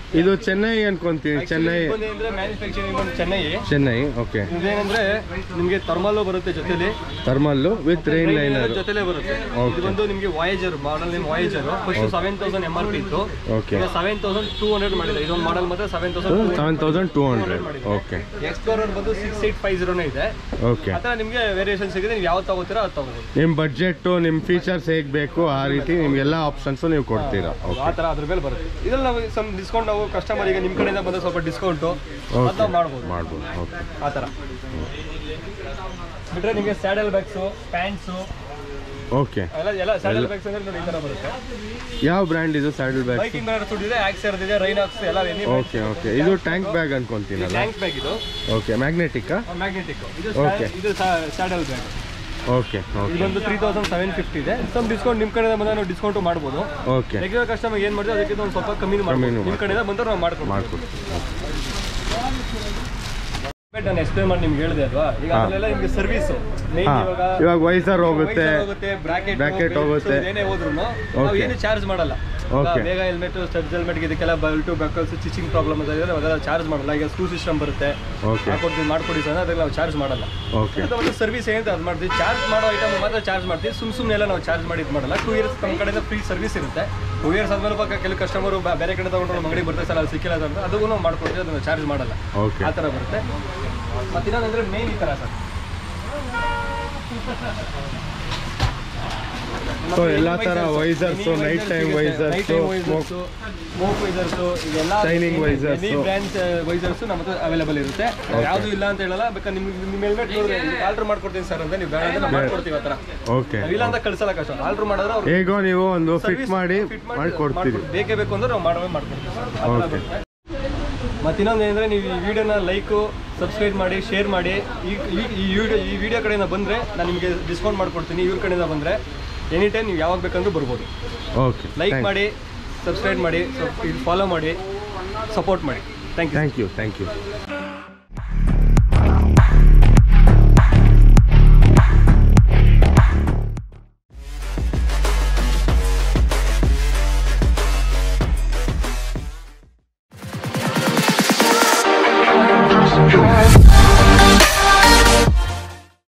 Speaker 1: ಇದು ಚೆನ್ನೈ ಅನ್ಕೊಂತೀನಿ ಚೆನ್ನೈ
Speaker 2: ಅಂದ್ರೆ ಮ್ಯಾನುಫ್ಯಾಕ್ಚರಿಂಗ್ ಬಂದು ಚೆನ್ನೈ
Speaker 1: ಚೆನ್ನೈ ಓಕೆ
Speaker 2: ಇದೇನಂದ್ರೆ ನಿಮಗೆ ಥರ್ಮಲ್ ಬರುತ್ತೆ ಜೊತೆಲಿ
Speaker 1: ಥರ್ಮಲ್ಲು ವಿತ್ ರೈನ್ ಲೈನರ್
Speaker 2: ಜೊತೆಲೆ ಬರುತ್ತೆ
Speaker 1: Okay.
Speaker 2: ಇದು ಬಂದು ನಿಮಗೆ Voyager model name Voyager first seven thousand M R P ಇತ್ತು
Speaker 1: Okay.
Speaker 2: ಈಗ ಸೆವೆನ್ ತೌಸಂಡ್ ಟೂ ಹಂಡ್ರೆಡ್ ಮಾಡಿದೆ ಇದೊಂದು ಮಾಡಲ್ ಮಾತ್ರ seven thousand
Speaker 1: seven thousand two hundred okay
Speaker 2: Explorer ಬಂದು ಸಿಕ್ಸ್ ಏಟ್ ಫೈವ್ ಜೀರೋನೇ ಇದೆ
Speaker 1: ಓಕೆ
Speaker 2: ಆ ಥರ ನಿಮಗೆ ವೇರಿಯೇಷನ್ ಸಿಗುತ್ತೆ ನೀವು ಯಾವ್ದು ತಗೋತೀರಾ ಅದು ತಗೋಬೋದು
Speaker 1: ನಿಮ್ಮ ಬಡ್ಜೆಟ್ಟು ನಿಮ್ಮ ಫೀಚರ್ಸ್ ಹೇಗೆ ಬೇಕು ಆ ರೀತಿ ನಿಮ್ಗೆಲ್ಲ ಆಪ್ಷನ್ಸು ನೀವು ಕೊಡ್ತೀರಾ
Speaker 2: ಆ
Speaker 1: ಓಕೆ
Speaker 2: ಥರ ಅದ್ರ ಮೇಲೆ ಬರುತ್ತೆ ಇದ್ರಲ್ಲಿ ನಾವು ಸಮ್ ಡಿಸ್ಕೌಂಟ್ ನಾವು ಕಸ್ಟಮರಿಗೆ ನಿಮ್ಮ ಕಡೆಯಿಂದ ಬಂದ ಸ್ವಲ್ಪ ಡಿಸ್ಕೌಂಟು ಅದು
Speaker 1: ಓಕೆ
Speaker 2: ನಾವು ಮಾಡ್ಬೋದು
Speaker 1: ಮಾಡ್ಬೋದು ಓಕೆ
Speaker 2: ಆ ಥರ ಬಿಟ್ರೆ ನಿಮಗೆ ಸ್ಯಾಡಲ್ ಬ್ಯಾಗ್ಸು ಪ್ಯಾಂಟ್ಸು
Speaker 1: ಓಕೆ
Speaker 2: ಎಲ್ಲ ಎಲ್ಲ ಸ್ಯಾಡಲ್ ಬ್ಯಾಗ್ಸ್ ಅಂದ್ರೆ ನೋಡಿ ಈ ಥರ ಬರುತ್ತೆ
Speaker 1: ಯಾವ ಬ್ರ್ಯಾಂಡ್ ಇದು ಸ್ಯಾಡಲ್ ಬ್ಯಾಗ್
Speaker 2: ಬೈಕಿಂಗ್ ಬ್ಯಾಗ್ ಸುಡಿದೆ ಆಕ್ಸರ್ ಇದೆ ರೈನಾಕ್ಸ್ ಎಲ್ಲ ಎನಿ
Speaker 1: ಓಕೆ ಓಕೆ ಇದು ಟ್ಯಾಂಕ್ ಬ್ಯಾಗ್ ಅನ್ಕೊಂತೀನಲ್ಲ
Speaker 2: ಟ್ಯಾಂಕ್ ಬ್ಯಾಗ್ ಇದು
Speaker 1: ಓಕೆ ಮ್ಯಾಗ್ನೆಟಿಕ್ಕಾ
Speaker 2: ಮ್ಯಾಗ್ನೆಟಿಕ್ ಇದು
Speaker 1: Okay.
Speaker 2: ಸ್ಯಾ- ಇದು ಸ್ಯಾಡಲ್ ಬ್ಯಾಗ್
Speaker 1: ಓಕೆ
Speaker 2: ಇದು
Speaker 1: ಓಕೆ
Speaker 2: ಬಂದು ತ್ರೀ ತೌಸಂಡ್ ಸೆವೆನ್ ಫಿಫ್ಟಿ ಇದೆ ಸಮ್ ಡಿಸ್ಕೌಂಟ್ ನಿಮ್ಮ ಕಡೆಯಿಂದ ಬಂದಾಗ ನಾವು ಡಿಸ್ಕೌಂಟ್ ಮಾಡ್ಬೋದು
Speaker 1: ಓಕೆ
Speaker 2: ರೆಗ್ಯುಲರ್ ಕಸ್ಟಮರ್ ಏನು ಮಾಡಿದ್ರೆ ಅದಕ್ಕೆ ಒಂದು ಸ್ವಲ್ಪ ಕಮ್ಮಿ ಮಾಡ್ಬೋದು
Speaker 1: ಕಮ್ಮಿನೂ
Speaker 2: ನಿಮ್ಮ ಕಡೆಯಿಂದ ಬಂದ್ರೆ ನಾವು ಮಾಡ್ಕೊಡ್ತೀವಿ
Speaker 1: ಮಾಡ್ಕೊಡ್ತೀನಿ
Speaker 2: ಬಟ್ ನಾನು ಎಕ್ಸ್ಪ್ಲೇನ್ ಮಾಡಿ ನಿಮ್ಗೆ ಹೇಳಿದೆ ಅಲ್ವಾ ಈಗ
Speaker 1: ಹಾ.
Speaker 2: ಅದನ್ನೆಲ್ಲ ನಿಮ್ಗೆ ಸರ್ವಿಸ್ ಮೇನ್
Speaker 1: ಹಾಂ
Speaker 2: ಇವಾಗ
Speaker 1: ಇವಾಗ ವೈಸರ್ ಹೋಗುತ್ತೆ
Speaker 2: ವೈಸರ್ ಹೋಗುತ್ತೆ ಬ್ರಾಕೆಟ್
Speaker 1: bracket ಹೋಗುತ್ತೆ.
Speaker 2: ಏನೇ ಹೋದ್ರು ನಾವು
Speaker 1: Okay.
Speaker 2: ಏನು ಚಾರ್ಜ್ ಮಾಡಲ್ಲ
Speaker 1: Okay.
Speaker 2: ಬೇಗ ಹೆಲ್ಮೆಟ್ ಸ್ಟೆಪ್ಸ್ ಹೆಲ್ಮೆಟ್ ಇದಕ್ಕೆಲ್ಲ ಬೆಲ್ಟು ಬೆಕಲ್ಸ್ ಸ್ಟಿಚಿಂಗ್ ಪ್ರಾಬ್ಲಮ್ ಇದೆ ಅವೆಲ್ಲ ಚಾರ್ಜ್ ಮಾಡಲ್ಲ ಈಗ ಸ್ಕ್ರೂ ಸಿಸ್ಟಮ್ ಬರುತ್ತೆ
Speaker 1: ಓಕೆ
Speaker 2: ಹಾಕೊಡ್ತೀವಿ ಮಾಡ್ಕೊಡಿ ಸರ್ ಅದಕ್ಕೆ ನಾವು ಚಾರ್ಜ್ ಮಾಡಲ್ಲ
Speaker 1: ಓಕೆ
Speaker 2: ಅದು ಒಂದು ಸರ್ವಿಸ್ ಏನಂತ ಅದು ಮಾಡ್ತೀವಿ ಚಾರ್ಜ್ ಮಾಡೋ ಐಟಮ್ ಮಾತ್ರ ಚಾರ್ಜ್ ಮಾಡ್ತೀವಿ ಸುಮ್ ಸುಮ್ಮನೆ ಎಲ್ಲ ನಾವು ಚಾರ್ಜ್ ಮಾಡಿ ಇದು ಮಾಡಲ್ಲ ಟೂ ಇಯರ್ಸ್ ನಮ್ಮ ಕಡೆಯಿಂದ ಫ್ರೀ ಸರ್ವಿಸ್ ಇರುತ್ತೆ ಟೂ ಇಯರ್ಸ್ ಆದ್ಮೇಲೆ ಪಾಪ ಕೆಲವು ಕಸ್ಟಮರು ಬೇರೆ ಕಡೆ ತಗೊಂಡ್ರು ನಮ್ಮ ಅಂಗಡಿ ಬರ್ತಾರೆ ಸರ್ ಅಲ್ಲಿ ಸಿಕ್ಕಿಲ್ಲ ಅಂತ ಅದಕ್ಕೂ ನಾವು ಮಾಡ್ಕೊಡ್ತೀವಿ ಅದನ್ನು ಚಾರ್ಜ್ ಮಾಡಲ್ಲ
Speaker 1: ಓಕೆ
Speaker 2: ಆ ಥರ ಬರುತ್ತೆ ಮತ್ತು ಇನ್ನೊಂದಂದ್ರೆ ಮೇನ್ ಈ ಥರ ಸರ್
Speaker 1: ಸೊ ಎಲ್ಲ ಥರ visors night time visors smoke
Speaker 2: smoke visors ಇದೆಲ್ಲ
Speaker 1: Shining visors.
Speaker 2: Any brand visors ನಮ್ಮ ಹತ್ರ ಅವೈಲೇಬಲ್ ಇರುತ್ತೆ ಯಾವುದು ಇಲ್ಲ ಅಂತ ಹೇಳಲ್ಲ ಬೇಕಾದ್ರೆ ನಿಮ್ಗೆ ನಿಮ್ಮ ಹೆಲ್ಮೆಟ್ ನೋಡಿದ್ರೆ ಆಲ್ಟ್ರ್ ಮಾಡ್ಕೊಡ್ತೀನಿ ಸರ್ ಅಂತ ನೀವು ಬೇಡ ಅಂದ್ರೆ ನಾವು ಮಾಡ್ಕೊಡ್ತೀವಿ ಆ ಥರ
Speaker 1: ಓಕೆ
Speaker 2: ನಾವಿಲ್ಲ ಅಂತ ಕಳ್ಸಲ್ಲ ಕಷ್ಟ ಆಲ್ಟ್ರ್ ಮಾಡಿದ್ರೆ ಅವ್ರು
Speaker 1: ಹೇಗೋ ನೀವು ಒಂದು ಫಿಟ್
Speaker 2: service
Speaker 1: ಮಾಡಿ
Speaker 2: fit
Speaker 1: ಮಾಡಿ ಕೊಡ್ತೀರಿ
Speaker 2: ಮಾಡ್ಕೊಡ್- ಬೇಕೇ ಬೇಕು ಅಂದ್ರೆ ನಾವು ಮಾಡವೇ ಮಾಡ್ಕೊಡ್ತೀವಿ ಸರ್ ಆ ಥರ
Speaker 1: Okay.
Speaker 2: ಬರುತ್ತೆ. ಮತ್ತೆ ಇನ್ನೊಂದು ಏನಂದ್ರೆ ನೀವು ಈ ವಿಡಿಯೋನ ಲೈಕು ಸಬ್ಸ್ಕ್ರೈಬ್ ಮಾಡಿ ಶೇರ್ ಮಾಡಿ ಈ ಈ- ಈ ವಿಡಿಯೋ ಈ ವಿಡಿಯೋ ಕಡೆಯಿಂದ ಬಂದರೆ ನಾನು ನಿಮಗೆ ಡಿಸ್ಕೌಂಟ್ ಮಾಡ್ಕೊಡ್ತೀನಿ ಇವ್ರ ಕಡೆಯಿಂದ ಬಂದರೆ ಎನಿ ಟೈಮ್ ನೀವು ಯಾವಾಗ ಬೇಕಂದ್ರೂ ಬರ್ಬೋದು
Speaker 1: ಓಕೆ
Speaker 2: ಲೈಕ್ ಮಾಡಿ ಸಬ್ಸ್ಕ್ರೈಬ್ ಮಾಡಿ ಇದು ಫಾಲೋ ಮಾಡಿ ಸಪೋರ್ಟ್ ಮಾಡಿ thank you
Speaker 1: thank you thank you